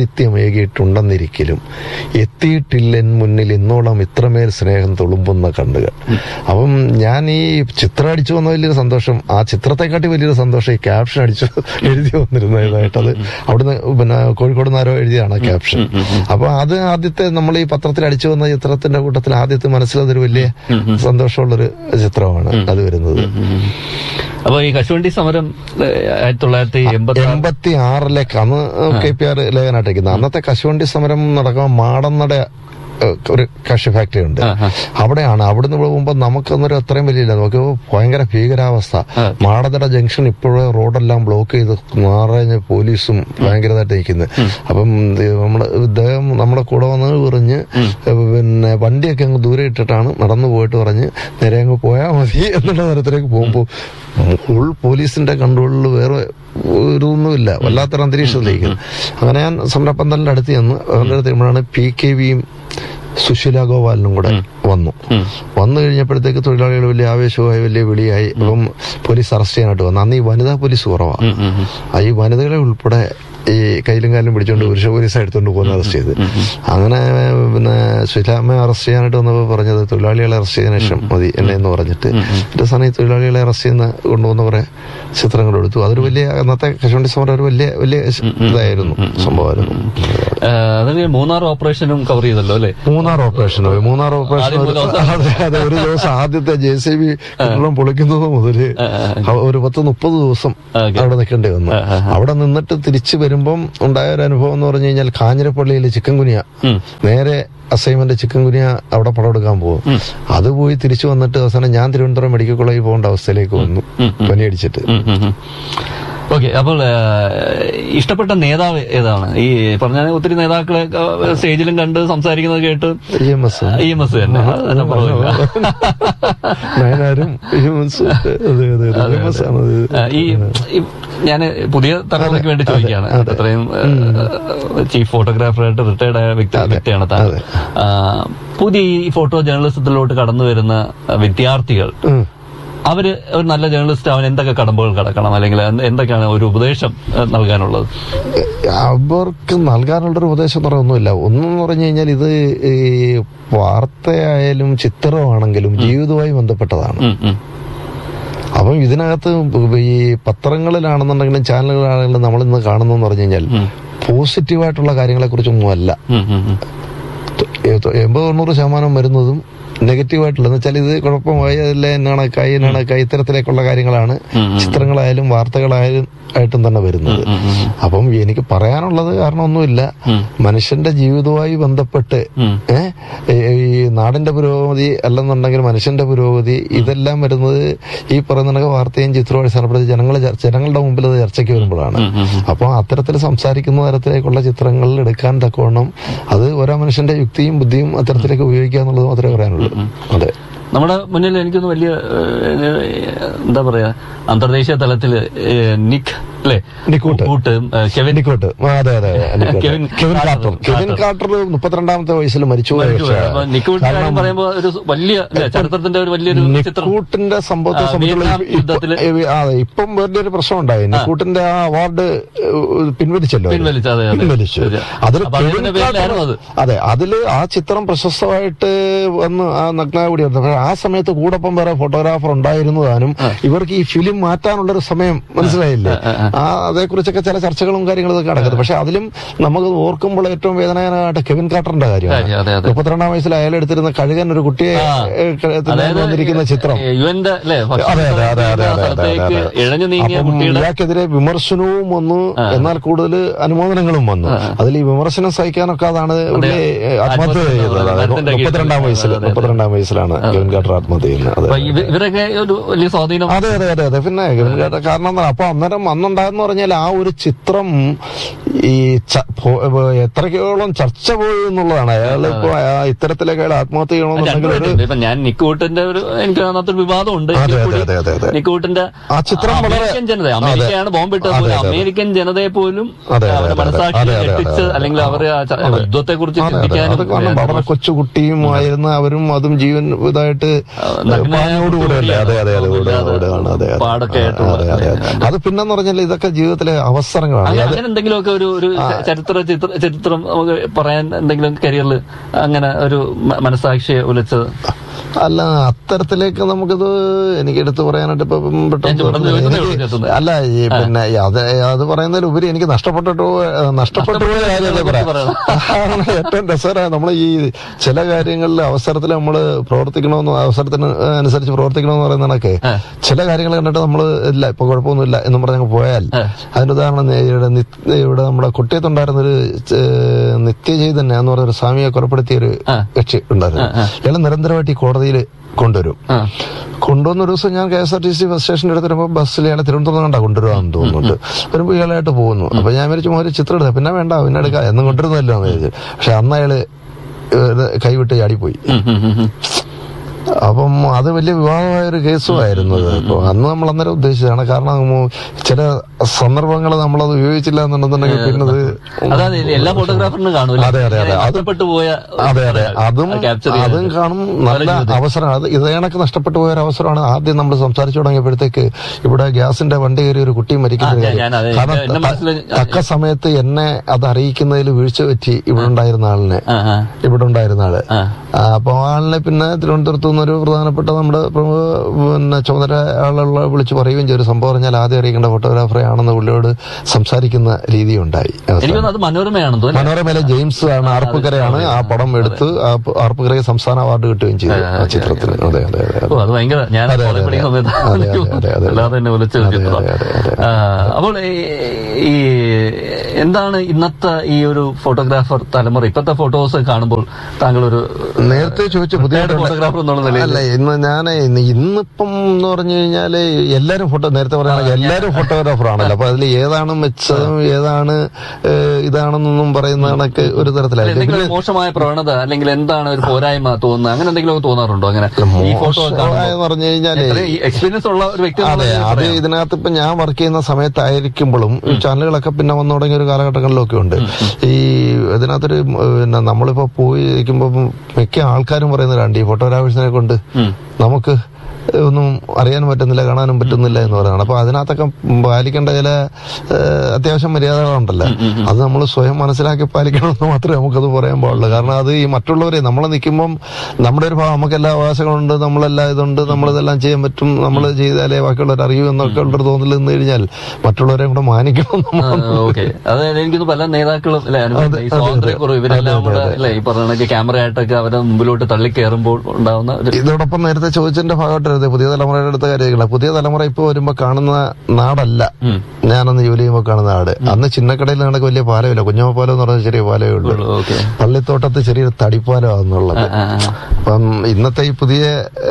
ആദിത്യമേകിയിട്ടുണ്ടെന്നിരിക്കലും എത്തിയിട്ടില്ലെൻ മുന്നിൽ ഇന്നോളം ഇത്രമേൽ സ്നേഹം തുളുമ്പുന്ന കണ്ണുകൾ അപ്പം ഞാൻ ഈ ചിത്രം അടിച്ചു വന്ന വലിയൊരു സന്തോഷം ആ ചിത്രത്തെക്കാട്ടി വലിയൊരു സന്തോഷം ഈ ക്യാപ്ഷൻ അടിച്ചു എഴുതി വന്നിരുന്നതായിട്ടത് അവിടുന്ന് പിന്നെ കോഴിക്കോട് നിന്നാരോ എഴുതിയാണ് ആ ക്യാപ്ഷൻ അപ്പൊ അത് ആദ്യത്തെ നമ്മൾ ഈ പത്രത്തിൽ അടിച്ചു വന്ന ചിത്രത്തിന്റെ കൂട്ടത്തിൽ ആദ്യത്തെ മനസ്സിലതൊരു വലിയ സന്തോഷമുള്ളൊരു ചിത്രമാണ് അത് വരുന്നത് അപ്പൊ ഈ കശുവണ്ടി സമരം ഏഹ്, ആയിരത്തി തൊള്ളായിരത്തി എൺപത്തി എൺപത്തി ആറിലേക്ക് അന്ന് കെ പി ആർ ലേഖനായിട്ടിരിക്കുന്നത് അന്നത്തെ കശുവണ്ടി സമരം നടക്കുമ്പോൾ മാടന്നട ഏഹ്, ഒരു കാർഷിക ഫാക്ടറി ഉണ്ട് അവിടെയാണ് അവിടുന്ന് പോകുമ്പോൾ നമുക്കൊന്നൊരു അത്രയും വലിയ നമുക്ക് ഭയങ്കര ഭീകരാവസ്ഥ മാടത്തട ജംഗ്ഷൻ ഇപ്പോഴും റോഡെല്ലാം ബ്ലോക്ക് ചെയ്ത് നിറഞ്ഞ പോലീസും ഭയങ്കരമായിട്ട് നിൽക്കുന്നത് അപ്പം ഇത് നമ്മുടെ ഇദ്ദേഹം നമ്മുടെ കൂടെ വന്ന് പറഞ്ഞ് പിന്നെ വണ്ടിയൊക്കെ അങ്ങ് ദൂരെ ഇട്ടിട്ടാണ് നടന്നു പോയിട്ട് പറഞ്ഞ് നേരെ അങ്ങ് പോയാൽ മതി എന്നുള്ള തരത്തിലേക്ക് പോകുമ്പോൾ ഫുൾ പോലീസിന്റെ കൺട്രോളിൽ വേറെ ഇതൊന്നുമില്ല വല്ലാത്തൊരു അന്തരീക്ഷത്തിലേക്ക് അങ്ങനെ ഞാൻ സമരപ്പന്തലിന്റെ അടുത്ത് ചെന്ന് അവരുടെ അടുത്ത് ചെല്ലുമ്പോഴാണ് പി കെ വിയും സുശീല ഗോപാലനും കൂടെ വന്നു വന്നു കഴിഞ്ഞപ്പോഴത്തേക്ക് തൊഴിലാളികൾ വലിയ ആവേശമായി വലിയ വിളിയായി അപ്പം പോലീസ് അറസ്റ്റ് ചെയ്യാനായിട്ട് വന്നു അന്ന് ഈ വനിതാ പോലീസ് കുറവാണ് ആ ഈ വനിതകളെ ഉൾപ്പെടെ ഈ കയ്യിലും കാലിലും പിടിച്ചോണ്ട് പുരുഷ പോലീസ് എടുത്തോണ്ട് പോകുന്ന അറസ്റ്റ് ചെയ്ത് അങ്ങനെ പിന്നെ സുശീലാമ്മയെ അറസ്റ്റ് ചെയ്യാനായിട്ട് വന്നപ്പോൾ പറഞ്ഞത് തൊഴിലാളികളെ അറസ്റ്റ് ചെയ്തതിനു ശേഷം മതി എന്നെ എന്ന് പറഞ്ഞിട്ട് എന്റെ സ്ഥാനം ഈ തൊഴിലാളികളെ അറസ്റ്റ് ചെയ്യുന്ന കൊണ്ടുവന്ന കുറെ ചിത്രങ്ങൾ എടുത്തു അതൊരു വലിയ അന്നത്തെ കശുവണ്ടി സമരം ഒരു വലിയ വലിയ ഇതായിരുന്നു സംഭവമായിരുന്നു അതൊരു മൂന്നാർ ഓപ്പറേഷനും കവർ ചെയ്തല്ലോ അല്ലെ മൂന്നാർ ഓപ്പറേഷൻ പോയി മൂന്നാർ ഓപ്പറേഷൻ ആദ്യം ഒരു- മുതൽ അതെ അതെ ഒരു ദിവസം ആദ്യത്തെ ജെ സി ബി കെട്ടിടം പൊളിക്കുന്നത് മുതല് അവ- ഒരു പത്ത് മുപ്പത് ദിവസം ഓക്കേ. അവിടെ നിൽക്കേണ്ടി വന്നു അവിടെ നിന്നിട്ട് തിരിച്ചു വരുമ്പം ഉണ്ടായ ഒരു അനുഭവം എന്ന് പറഞ്ഞു കഴിഞ്ഞാൽ കാഞ്ഞിരപ്പള്ളിയിൽ ചിക്കൻ കുനിയ നേരെ അസൈൻമെന്റ് ചിക്കൻ കുനിയ അവിടെ പടം എടുക്കാൻ പോകും അത് പോയി തിരിച്ചു വന്നിട്ട് അവസാനം ഞാൻ തിരുവനന്തപുരം മെഡിക്കൽ കോളേജിൽ പോകേണ്ട അവസ്ഥയിലേക്ക് വന്നു പനിയടിച്ചിട്ട് ഓക്കെ അപ്പോൾ ആ, ഇഷ്ടപ്പെട്ട നേതാവ് ഏതാണ് ഈ പറഞ്ഞ ഒത്തിരി നേതാക്കളെ ആ, സ്റ്റേജിലും കണ്ട് സംസാരിക്കുന്നത് കേട്ട് E M S E M S തന്നെ അതിനെ പുറകില്ല. നയനാരും ഇ എം എസ് അതെ അതെ അതെ ഇ എം എസ് ആണ് അത്. ആ, ഈ ഞാൻ പുതിയ തലമുറയ്ക്ക് വേണ്ടി ചോദിക്കുകയാണ് അത്രയും ചീഫ് ഫോട്ടോഗ്രാഫറായിട്ട് റിട്ടയർഡ് ആയ വ്യക്തി വ്യക്തിയാണ് താൻ അതെ. ആ, പുതിയ ഈ ഫോട്ടോ ജേർണലിസത്തിലോട്ട് കടന്നു വരുന്ന വിദ്യാർത്ഥികൾ ഉം. അവര് ഒരു നല്ല ജേർണലിസ്റ്റ് അവൻ എന്തൊക്കെ കടമ്പകൾ കടക്കണം അല്ലെങ്കിൽ എന്ത് എന്തൊക്കെയാണ് ഒരു ഉപദേശം ഏഹ്, നൽകാനുള്ളത് അവർക്ക് നൽകാനുള്ളൊരു ഉപദേശം എന്ന് പറയുന്നൊന്നുമില്ല ഒന്നെന്ന് പറഞ്ഞു കഴിഞ്ഞാൽ ഇത് ഈ വാർത്തയായാലും ചിത്രമാണെങ്കിലും ജീവിതവുമായി ബന്ധപ്പെട്ടതാണ് ഉം, ഉം. അപ്പം ഇതിനകത്ത് ഈ പത്രങ്ങളിലാണെന്നുണ്ടെങ്കിലും ചാനലുകളാണെങ്കിലും നമ്മൾ ഇന്ന് കാണുന്നതെന്ന് പറഞ്ഞു കഴിഞ്ഞാൽ പോസിറ്റീവായിട്ടുള്ള കാര്യങ്ങളെ കുറിച്ചൊന്നും അല്ല ഉം, ഉം, ഉം. എൺപത് തൊണ്ണൂറ് ശതമാനം വരുന്നതും നെഗറ്റീവായിട്ടുള്ള എന്ന് വെച്ചാൽ ഇത് കുഴപ്പമായി അതിലെ എന്നാണക്കായി എന്നാണക്കായി ഇത്തരത്തിലേക്കുള്ള കാര്യങ്ങളാണ് ചിത്രങ്ങളായാലും വാർത്തകളായാലും ആയിട്ടും തന്നെ വരുന്നത് അപ്പം എനിക്ക് പറയാനുള്ളത് കാരണം ഒന്നുമില്ല മനുഷ്യന്റെ ജീവിതവുമായി ബന്ധപ്പെട്ട് ഉം. ഏഹ് ഈ നാടിന്റെ പുരോഗതി അല്ലെന്നുണ്ടെങ്കിൽ മനുഷ്യന്റെ പുരോഗതി ഇതെല്ലാം വരുന്നത് ഈ പറയുന്ന കണക്ക് വാർത്തയും ചിത്രവും അടിസ്ഥാനപ്പെടുത്തി ജനങ്ങൾ ജനങ്ങളുടെ മുമ്പിൽ അത് ചർച്ചയ്ക്ക് വരുമ്പോഴാണ് അപ്പോൾ അത്തരത്തിൽ സംസാരിക്കുന്ന തരത്തിലേക്കുള്ള ചിത്രങ്ങൾ എടുക്കാൻ തക്കവണ്ണം അത് ഓരോ മനുഷ്യന്റെ യുക്തിയും ബുദ്ധിയും അത്തരത്തിലേക്ക് ഉപയോഗിക്കുക എന്നുള്ളത് മാത്രമേ പറയാനുള്ളൂ അതെ നമ്മുടെ മുന്നിൽ എനിക്കൊന്ന് വലിയ ഏഹ്, എന്താ പറയാ അന്തർദേശീയ തലത്തില് ഏഹ്, നിക് അല്ലെ നിക്കൂട്ട്. കൂട്ട് ഏഹ്, കെവിൻ നിക്കോട്ട് ആ, അതെ അതെ അതെ നിക്കോട്ട്. Kevin Kevin Carter. Carter Kevin Carter മുപ്പത്തിരണ്ടാമത്തെ വയസ്സിൽ മരിച്ചുപോയ അപ്പൊ പക്ഷേ നിക്കൂട്ടിന്റെ കാര്യം പറയുമ്പോ ഒരു വലിയ അല്ലേ, ചരിത്രത്തിന്റെ ഒരു വലിയൊരു ചിത്രം നിക്കൂട്ടിന്റെ സംഭവത്തെ ആ, സംബന്ധിച്ചുള്ള വിയറ്റ്നാം ഇപ്പ- യുദ്ധത്തില് ഇപ്പ- അതെ ഇപ്പം വേറെ ഒരു പ്രശ്നം ഉണ്ടായി നിക്കൂട്ടിന്റെ ആ അവാർഡ് ഏഹ്, പിൻവലിച്ചല്ലോ പിൻവലിച്ചു, അതെ, അതെ. പിൻവലിച്ചു ശരി. അതിൽ അപ്പൊ അതിന്റെ പേരിലായിരുന്നു അത്. അതെ അതില് ആ ചിത്രം പ്രശസ്തമായിട്ട് വന്ന് ആ നഗ്നായ കൂടി വന്നു പക്ഷേ ആ സമയത്ത് കൂടൊപ്പം വേറെ ഫോട്ടോഗ്രാഫർ ഉണ്ടായിരുന്നു താനും ഇവർക്ക് ഈ ഫിലിം മാറ്റാനുള്ള ഒരു സമയം മനസ്സിലായില്ലേ ആ അതേക്കുറിച്ചൊക്കെ ചില ചർച്ചകളും കാര്യങ്ങളും ഒക്കെ നടക്കുന്നത് പക്ഷെ അതിലും നമുക്ക് ഓർക്കുമ്പോൾ ഏറ്റവും വേദനാജനകമായിട്ട് കെവിൻ കാർട്ടറിന്റെ കാര്യം, അതെ, കാര്യമാണ് അതെ. മുപ്പത്തിരണ്ടാം വയസ്സിൽ അയാൾ എടുത്തിരുന്ന കഴുകൻ ഒരു കുട്ടിയെ ആ. ഏഹ്, തിന്നാൻ വന്നിരിക്കുന്ന ചിത്രം യു എന്റെ അല്ലെ അതെ അതെ അതെ അതെ അതെ അതെ സ്ഥലത്തേക്ക് അതെ ഇഴഞ്ഞു നീങ്ങിയ അപ്പം കുട്ടിയുടെ ഇയാൾക്കെതിരെ വിമർശനവും വന്നു എന്നാൽ കൂടുതൽ അനുമോദനങ്ങളും വന്നു അതിൽ ഈ വിമർശനം സഹിക്കാനൊക്കെ അതാണ് പുള്ളി ആത്മഹത്യ ചെയ്തത് അതായത് മരത്തിന്റെ കീഴിൽ. മുപ്പത്തിരണ്ടാം വയസ്സിൽ അതെ, അതെ. മുപ്പത്തിരണ്ടാം വയസ്സിലാണ് കെവിൻ കാർട്ടർ ആത്മഹത്യ ചെയ്യുന്നത് അതെ അപ്പൊ ഇവ- ഇവരൊക്കെ ഒരു വലിയ സ്വാധീനം അതെ അതെ അതെ അതെ പിന്നെ കെവിൻ കാർട്ടർ കാരണം എന്താ അപ്പൊ അന്നേരം അന്നുണ്ടായെന്ന് പറഞ്ഞാൽ ആ ഒരു ചിത്രം ഈ ച- പോ- എത്രയോളം ചർച്ച പോയി എന്നുള്ളതാണ് അയാൾ ഇപ്പൊ ആ ഇത്തരത്തിലേക്ക് അയാൾ ആത്മഹത്യ ചെയ്യണമെന്നുണ്ടെങ്കിൽ ഒരു രണ്ടുപേരുണ്ട്. ഇപ്പൊ ഞാൻ നിക്കൂട്ടിന്റെ ഒരു എനിക്ക് അതിനകത്തൊരു വിവാദമുണ്ട് അതെ, എങ്കിൽ അതെ, കൂടി അതെ, അതെ, അതെ. നിക്കൂട്ടിന്റെ ആ ചിത്രം വളരെ- അമേരിക്കൻ ജനത അമേരിക്കയാണ് ബോംബിട്ടത് അതെ, പോലും അതെ, അതെ. അമേരിക്കൻ ജനതയെ പോലും അതെ, അതെ, അവരുടെ അതെ, മനസാക്ഷി അതെ, അതെ, അതെ, ഞെട്ടിച്ച് അതെ. അല്ലെങ്കിൽ അവരെ ആ ച- യുദ്ധത്തെ കുറിച്ച് അതെ, അതെ. ചിന്തിക്കാനും അത് കാരണം വളരെ കൊച്ചുകുട്ടിയും ആയിരുന്ന അവരും അതും ജീവൻ ഇതായിട്ട് നഗ്നനായ പാഞ്ഞോടുകൂടെയല്ലേ അതെ അതെ അതെ ഓടുക, ഇല്ലാതെ ഓടുകയാണ് അതെ അതെ പാടൊക്കെ ആയിട്ടുള്ള അതെ അതെ അതെ അത് പിന്നെന്ന് പറഞ്ഞാൽ ഇതൊക്കെ ജീവിതത്തിലെ അവസരങ്ങളാണ് അങ്ങനെ അത് അങ്ങനെ എന്തെങ്കിലുമൊക്കെ ഒരു ഒരു ച- ചരിത്ര ചിത്ര ചരിത്രം നമുക്ക് പറയാൻ എന്തെങ്കിലും കരിയറിൽ അങ്ങനെ ഒരു മ- മനസാക്ഷിയെ ഉലച്ചത് അല്ല അത്തരത്തിലേക്ക് നമുക്കിത് എനിക്ക് എടുത്തു പറയാനായിട്ട് ഇപ്പൊ പെട്ടെന്ന് പെട്ടെന്ന് ചോദിച്ചതേ ഉള്ളൂ എനിക്ക് ചേട്ടന്. അല്ല ഈ പിന്നെ ഈ അത് അത് പറയുന്നതിലുപരി എനിക്ക് നഷ്ടപ്പെട്ടിട്ട് പോയ- നഷ്ടപ്പെട്ടു പോയ കാര്യമല്ലേ പറയാം പറയണം. അതാണ് ഏറ്റവും രസകരമായ നമ്മൾ ഈ ചില കാര്യങ്ങളിൽ അവസരത്തിൽ നമ്മൾ പ്രവർത്തിക്കണമെന്ന് അവസരത്തിന് അനുസരിച്ച് പ്രവർത്തിക്കണമെന്ന് പറയുന്ന കണക്ക് ആ. ചില കാര്യങ്ങൾ കണ്ടിട്ട് നമ്മൾ ഇല്ല ഇപ്പൊ കുഴപ്പമൊന്നുമില്ല എന്നും പറഞ്ഞ് പോയാൽ ആ. അതിന്റെ ഉദാഹരണം ഞാൻ ഇവിടെ നിത്യ- ഇവിടെ നമ്മുടെ കുട്ടിയത്തുണ്ടായിരുന്ന ഒരു നിത്യചൈതന്യ എന്ന് പറഞ്ഞ ഒരു സ്വാമിയെ കൊലപ്പെടുത്തിയ ഒരു ആ. കക്ഷി ഉണ്ടായിരുന്നു ഇയാൾ നിരന്തരമായിട്ട് ഈ കോടതിയിൽ കൊണ്ടുവരും ആ. കൊണ്ടുവന്ന ഒരു ദിവസം ഞാൻ K S R T C bus സ്റ്റേഷനിൽ എടുത്ത് വരുമ്പോൾ ബസ്സിൽ ഇയാളെ തിരുവനന്തപുരം കണ്ടാ കൊണ്ടുവരാമെന്ന് തോന്നുന്നുണ്ട് വരുമ്പോൾ ഇയാളായിട്ട് പോകുന്നു അപ്പൊ ഞാൻ വിചാരിച്ചു ഒരു ചിത്രം എടുത്ത പിന്നെ വേണ്ട പിന്നെ എടുക്കാം എന്നും കൊണ്ടുവരുന്നല്ലോ എന്ന് വിചാരിച്ചു പക്ഷെ അന്ന് അയാള് ഇത് കൈവിട്ട് ചാടിപ്പോയി ഉം, ഉം, ഉം, ഉം. അപ്പം അത് വലിയ വിവാദമായ ഒരു കേസുമായിരുന്നു അത് അപ്പൊ അന്ന് നമ്മൾ അന്നേരം ഉദ്ദേശിച്ചതാണ് കാരണം ഉം, ചില സന്ദർഭങ്ങൾ നമ്മളത് ഉപയോഗിച്ചില്ല എന്നുണ്ടെന്നുണ്ടെങ്കിൽ പിന്നെ അത് അതാണ് എല്ലാ ഫോട്ടോഗ്രാഫറിനും കാണുമല്ലോ അതെ, അതെ, അതെ. അത് നഷ്ടപ്പെട്ടു പോയ അതെ അതെ അതും ക്യാപ്ചർ അതും കാണും നല്ല അവസരമാണ് അത് ഇത് കണക്ക് നഷ്ടപ്പെട്ടു പോയ ഒരു അവസരമാണ് ആദ്യം നമ്മൾ സംസാരിച്ചു തുടങ്ങിയപ്പോഴത്തേക്ക് ഇവിടെ ഗ്യാസിന്റെ വണ്ടി കയറി ഒരു കുട്ടി മരിക്കുന്ന ആ, കാര്യം. ഞാൻ അതെ, കാരണം എന്റെ ത- മനസ്സില് തക്ക സമയത്ത് എന്നെ അത് അറിയിക്കുന്നതിൽ വീഴ്ച പറ്റി ഇവിടെ ഉണ്ടായിരുന്ന ആളിനെ ആ, ആ, ഇവിടെ ഉണ്ടായിരുന്ന ആള് ആ. ആ, അപ്പൊ ആളിനെ പിന്നെ തിരുവനന്തപുരത്ത് നിന്നൊരു പ്രധാനപ്പെട്ട നമ്മുടെ പ്രമുഖ പിന്നെ ചുമതല ആളുള്ള വിളിച്ച് പറയുകയും ചെയ്തു ഒരു സംഭവം പറഞ്ഞാൽ ആദ്യം അറിയിക്കേണ്ട ഫോട്ടോഗ്രാഫറെ ആണെന്ന് പുള്ളിയോട് സംസാരിക്കുന്ന രീതി ഉണ്ടായി എനിക്ക് തോന്നുന്നു അത് മനോരമയാണെന്ന് തോന്നുന്നു മനോരമയിലെ ജെയിംസ് ആണ് ആർപ്പുകരയാണ് ആ പടം എടുത്ത് ആ പ- ആർപ്പുകരയ്ക്ക് സംസ്ഥാന അവാർഡ് കിട്ടുകയും ചെയ്തു ആ ചിത്രത്തിന് അതെ അതെ അതെ ഓ അത് ഭയങ്കര ഞാൻ അതെ, കോളേജ് അതെ, പഠിക്കുന്ന സമയത്ത് അതെ, അതെ, എനിക്ക് അതെ, അതെ. അല്ലാതെ തന്നെ വിളിച്ചൊരു അതെ, ചിത്രം അതെ, അതെ, അതെ. ആ, അപ്പോൾ ഈ- ഈ എന്താണ് ഇന്നത്തെ ഈ ഒരു ഫോട്ടോഗ്രാഫർ തലമുറ ഇപ്പത്തെ ഫോട്ടോസ് കാണുമ്പോൾ താങ്കൾ ഒരു നേരത്തെ ചോദിച്ച പുതിയ Retired photographer എന്നുള്ള നിലയിൽ. അല്ല ഇന്ന് ഞാൻ ഇന്നിപ്പം എന്ന് പറഞ്ഞു കഴിഞ്ഞാല് എല്ലാരും ഫോട്ടോ നേരത്തെ പറയുകയാണെങ്കിൽ എല്ലാരും ഫോട്ടോഗ്രാഫർ ആണല്ലോ അപ്പൊ അതിൽ ഏതാണ് മെച്ചതും ഏതാണ് ഏഹ്, ഇതാണെന്നൊന്നും പറയുന്ന കണക്ക് ഒരു തരത്തിലായിട്ട് എന്തെങ്കിലും മോശമായ പ്രവണത അല്ലെങ്കിൽ എന്താണ് ഒരു പോരായ്മ തോന്നുന്നത് അങ്ങനെ എന്തെങ്കിലും തോന്നാറുണ്ടോ അങ്ങനെ ഈ ഫോട്ടോ മോശമായെന്ന് പറഞ്ഞു കഴിഞ്ഞാല് എക്സ്പീരിയൻസ് ഉള്ള ഒരു വ്യക്തി അതെ എന്നുള്ള അത് നിലയിൽ പറയാം. ഇതിനകത്ത് ഇപ്പൊ ഞാൻ വർക്ക് ചെയ്യുന്ന സമയത്തായിരിക്കുമ്പോഴും ഈ ചാനലുകളൊക്കെ പിന്നെ വന്നു തുടങ്ങിയ ഒരു കാലഘട്ടങ്ങളിലൊക്കെ ഉണ്ട് ഈ ഇതിനകത്തൊരു ഉം, പിന്നെ നമ്മളിപ്പോ പോയിരിക്കുമ്പോ മിക്ക ആൾക്കാരും പറയുന്നതാണ് ഈ ഫോട്ടോഗ്രാഫേഴ്സിനെ കൊണ്ട് ഉം. നമുക്ക് ഒന്നും അറിയാനും പറ്റുന്നില്ല കാണാനും പറ്റുന്നില്ല എന്ന് പറയുന്നത് അപ്പൊ അതിനകത്തൊക്കെ പാലിക്കേണ്ട ചില ഏഹ്, അത്യാവശ്യം മര്യാദകളുണ്ടല്ലോ അത് നമ്മൾ സ്വയം മനസ്സിലാക്കി പാലിക്കണമെന്ന് മാത്രമേ നമുക്കത് പറയാൻ പാടുള്ളൂ കാരണം അത് ഈ മറ്റുള്ളവരെ നമ്മൾ നിൽക്കുമ്പം നമ്മുടെ ഒരു ഭാഗം നമുക്ക് എല്ലാ അവകാശങ്ങളുണ്ട് നമ്മളെല്ലാം ഇതുണ്ട് നമ്മളിതെല്ലാം ചെയ്യാൻ പറ്റും നമ്മൾ ചെയ്താലേ ബാക്കിയുള്ളവർ അറിയൂ എന്നൊക്കെ ഉള്ളൊരു തോന്നൽ നിന്ന് കഴിഞ്ഞാൽ മറ്റുള്ളവരെയും കൂടെ മാനിക്കണം നമ്മൾ ഓക്കെ അത് എനിക്കൊന്ന് പല നേതാക്കളും അല്ലെ അനുഭവം ഈ സ്വാതന്ത്ര്യക്കുറവ് ഇവരെല്ലാം കൂടെ അല്ലെ ഈ പറഞ്ഞ കണക്ക് ക്യാമറ ആയിട്ടൊക്കെ അവരെ മുമ്പിലോട്ട് തള്ളി കയറുമ്പോൾ ഉണ്ടാവുന്ന ഒരു ഇതോടൊപ്പം നേരത്തെ ചോദിച്ചതിന്റെ ഭാഗമായിട്ട് പുതിയ തലമുറയുടെ അടുത്ത കാര്യങ്ങള പുതിയ തലമുറ ഇപ്പൊ വരുമ്പോ കാണുന്ന നാടല്ല ഉം. ഞാനന്ന് ജോലി ചെയ്യുമ്പോൾ കാണുന്ന നാട് അന്ന് ചിന്നക്കടയിൽ നടക്ക് വലിയ പാലമില്ല കുഞ്ഞമ്മ പാലം എന്ന് പറഞ്ഞ ചെറിയ പാലമേ ഉള്ളൂ ഓക്കെ പള്ളിത്തോട്ടത്ത് ചെറിയൊരു തടിപ്പാലമാണെന്നുള്ളത് അപ്പം ഇന്നത്തെ ഈ പുതിയ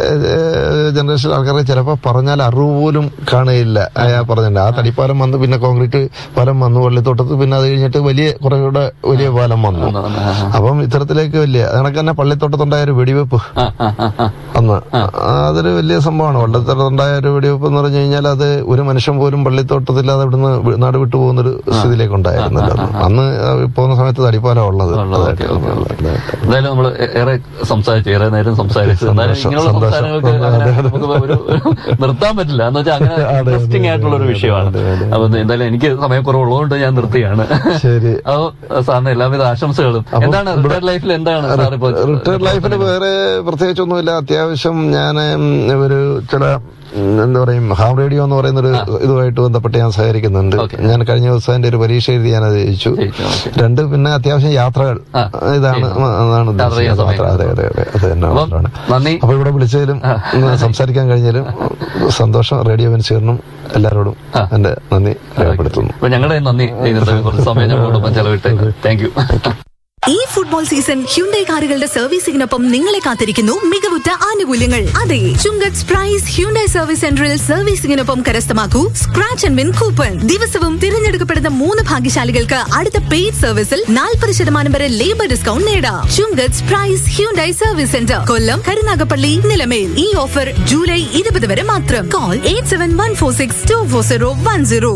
ജനറേഷൻ ആൾക്കാർക്ക് ചിലപ്പോൾ പറഞ്ഞാൽ അറിവ് പോലും കാണുകയില്ല അയാൾ പറഞ്ഞിട്ടുണ്ട് ആ തടിപ്പാലം വന്ന് പിന്നെ കോൺക്രീറ്റ് പാലം വന്നു പള്ളിത്തോട്ടത്ത് പിന്നെ അത് കഴിഞ്ഞിട്ട് വലിയ കുറച്ചുകൂടെ വലിയ പാലം വന്നു അപ്പം ഇത്തരത്തിലേക്ക് വലിയ കണക്ക് തന്നെ പള്ളിത്തോട്ടത്തുണ്ടായ ഒരു വെടിവെപ്പ് അന്ന് ആ, അതൊരു വലിയ സംഭവമാണ് പള്ളിത്തോട്ടത്തുണ്ടായ ഒരു വെടിവെപ്പ് എന്ന് പറഞ്ഞു കഴിഞ്ഞാൽ അത് ഒരു മനുഷ്യൻ പോലും പള്ളിത്തോട്ടത്തില്ലാതെ ഇവിടുന്ന് വി- നാട് വിട്ടു പോകുന്ന ഒരു സ്ഥിതിയിലേക്ക് ഉണ്ടായിരുന്നല്ലോ അന്ന്. അന്ന് ആ, പോകുന്ന സമയത്ത് തടിപ്പാലം ഉള്ളത് ഉള്ളത്, അതായിട്ട് ഓക്കേ, ഓക്കേ, ഓക്കേ. അതെ. എന്തായാലും നമ്മൾ ഏറെ സംസാരിച്ചു ഏറെ നേരം സംസാരിച്ചു എന്തായാലും സന്തോഷം, ഇങ്ങനെയുള്ള സന്തോഷം. സംസാരങ്ങൾക്ക് അങ്ങനെ നമുക്ക് ഒരു നിർത്താൻ പറ്റില്ല എന്ന് വെച്ചാൽ അങ്ങനെ ഇൻട്രസ്റ്റിംഗ് ആയിട്ടുള്ള ഒരു വിഷയമാണ് അപ്പൊ എന്തായാലും എനിക്ക് സമയക്കുറവുള്ളതുകൊണ്ട് ഞാൻ നിർത്തിയാണ് ശരി അപ്പൊ സാറിന് എല്ലാവിധ ആശംസകളും എന്താണ് റിട്ടയർഡ് ലൈഫിൽ എന്താണ് സാർ ഇപ്പൊ റിട്ടയർഡ് ലൈഫിൽ വേറെ പ്രത്യേകിച്ചൊന്നുമില്ല അത്യാവശ്യം ഞാൻ ഒരു ചില ഉം, എന്താ പറയും ഹാം റേഡിയോ എന്ന് പറയുന്ന ഒരു ഇതുമായിട്ട് ബന്ധപ്പെട്ട് ഞാൻ സഹകരിക്കുന്നുണ്ട് Okay. ഞാൻ കഴിഞ്ഞ ദിവസം എന്റെ ഒരു പരീക്ഷ എഴുതി ഞാൻ അത് ജയിച്ചു ജയിച്ചു, okay. രണ്ട് പിന്നെ അത്യാവശ്യം യാത്രകൾ ആ, ഇതാണ് അതാണ് യാത്ര ചെയ്യാൻ ഉദ്ദേശിച്ചത് യാത്ര. അതെ അതെ അതെ അത് തന്നെ അപ്പം മാത്രമാണ് നന്ദി അപ്പൊ ഇവിടെ വിളിച്ചതിലും ഇന്ന് സംസാരിക്കാൻ കഴിഞ്ഞാലും സന്തോഷം റേഡിയോ വെൻസീറിനും എല്ലാവരോടും എന്റെ നന്ദി രേഖപ്പെടുത്തുന്നു അപ്പൊ ഞങ്ങളുടെ നന്ദി ഇന്നത്തെ കുറച്ച് സമയം ഞങ്ങളോടൊപ്പം ചെലവിട്ട് താങ്ക് യു ഈ ഫുട്ബോൾ സീസൺ ഹ്യുണ്ടൈ കാറുകളുടെ സർവീസിംഗിനൊപ്പം നിങ്ങളെ കാത്തിരിക്കുന്നു മികവുറ്റ ആനുകൂല്യങ്ങൾ അതെ ചുങ്കത്ത് പ്രൈസ് ഹ്യുണ്ടൈ സർവീസ് സെന്ററിൽ സർവീസിംഗിനൊപ്പം കരസ്ഥമാക്കൂ സ്ക്രാച്ച് ആൻഡ് വിൻ കൂപ്പൺ ദിവസവും തിരഞ്ഞെടുക്കപ്പെടുന്ന മൂന്ന് ഭാഗ്യശാലികൾക്ക് അടുത്ത പെയ്ഡ് സർവീസിൽ നാൽപ്പത് ശതമാനം വരെ ലേബർ ഡിസ്കൗണ്ട് നേടാം Chungath prize Hyundai service centre Kollam Karunagappally Nilamel ഈ ഓഫർ ജൂലൈ ഇരുപത് വരെ മാത്രം call eight seven one four six two four zero one zero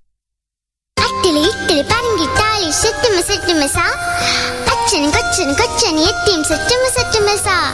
അട്ടിളി ഇട്ടിളി പറങ്കിട്ടാളി സെറ്റുമ സെറ്റുമ സാ അച്ഛനും കൊച്ചനും കൊച്ചനും എത്തിയും സെറ്റുമ സെറ്റുമ സാ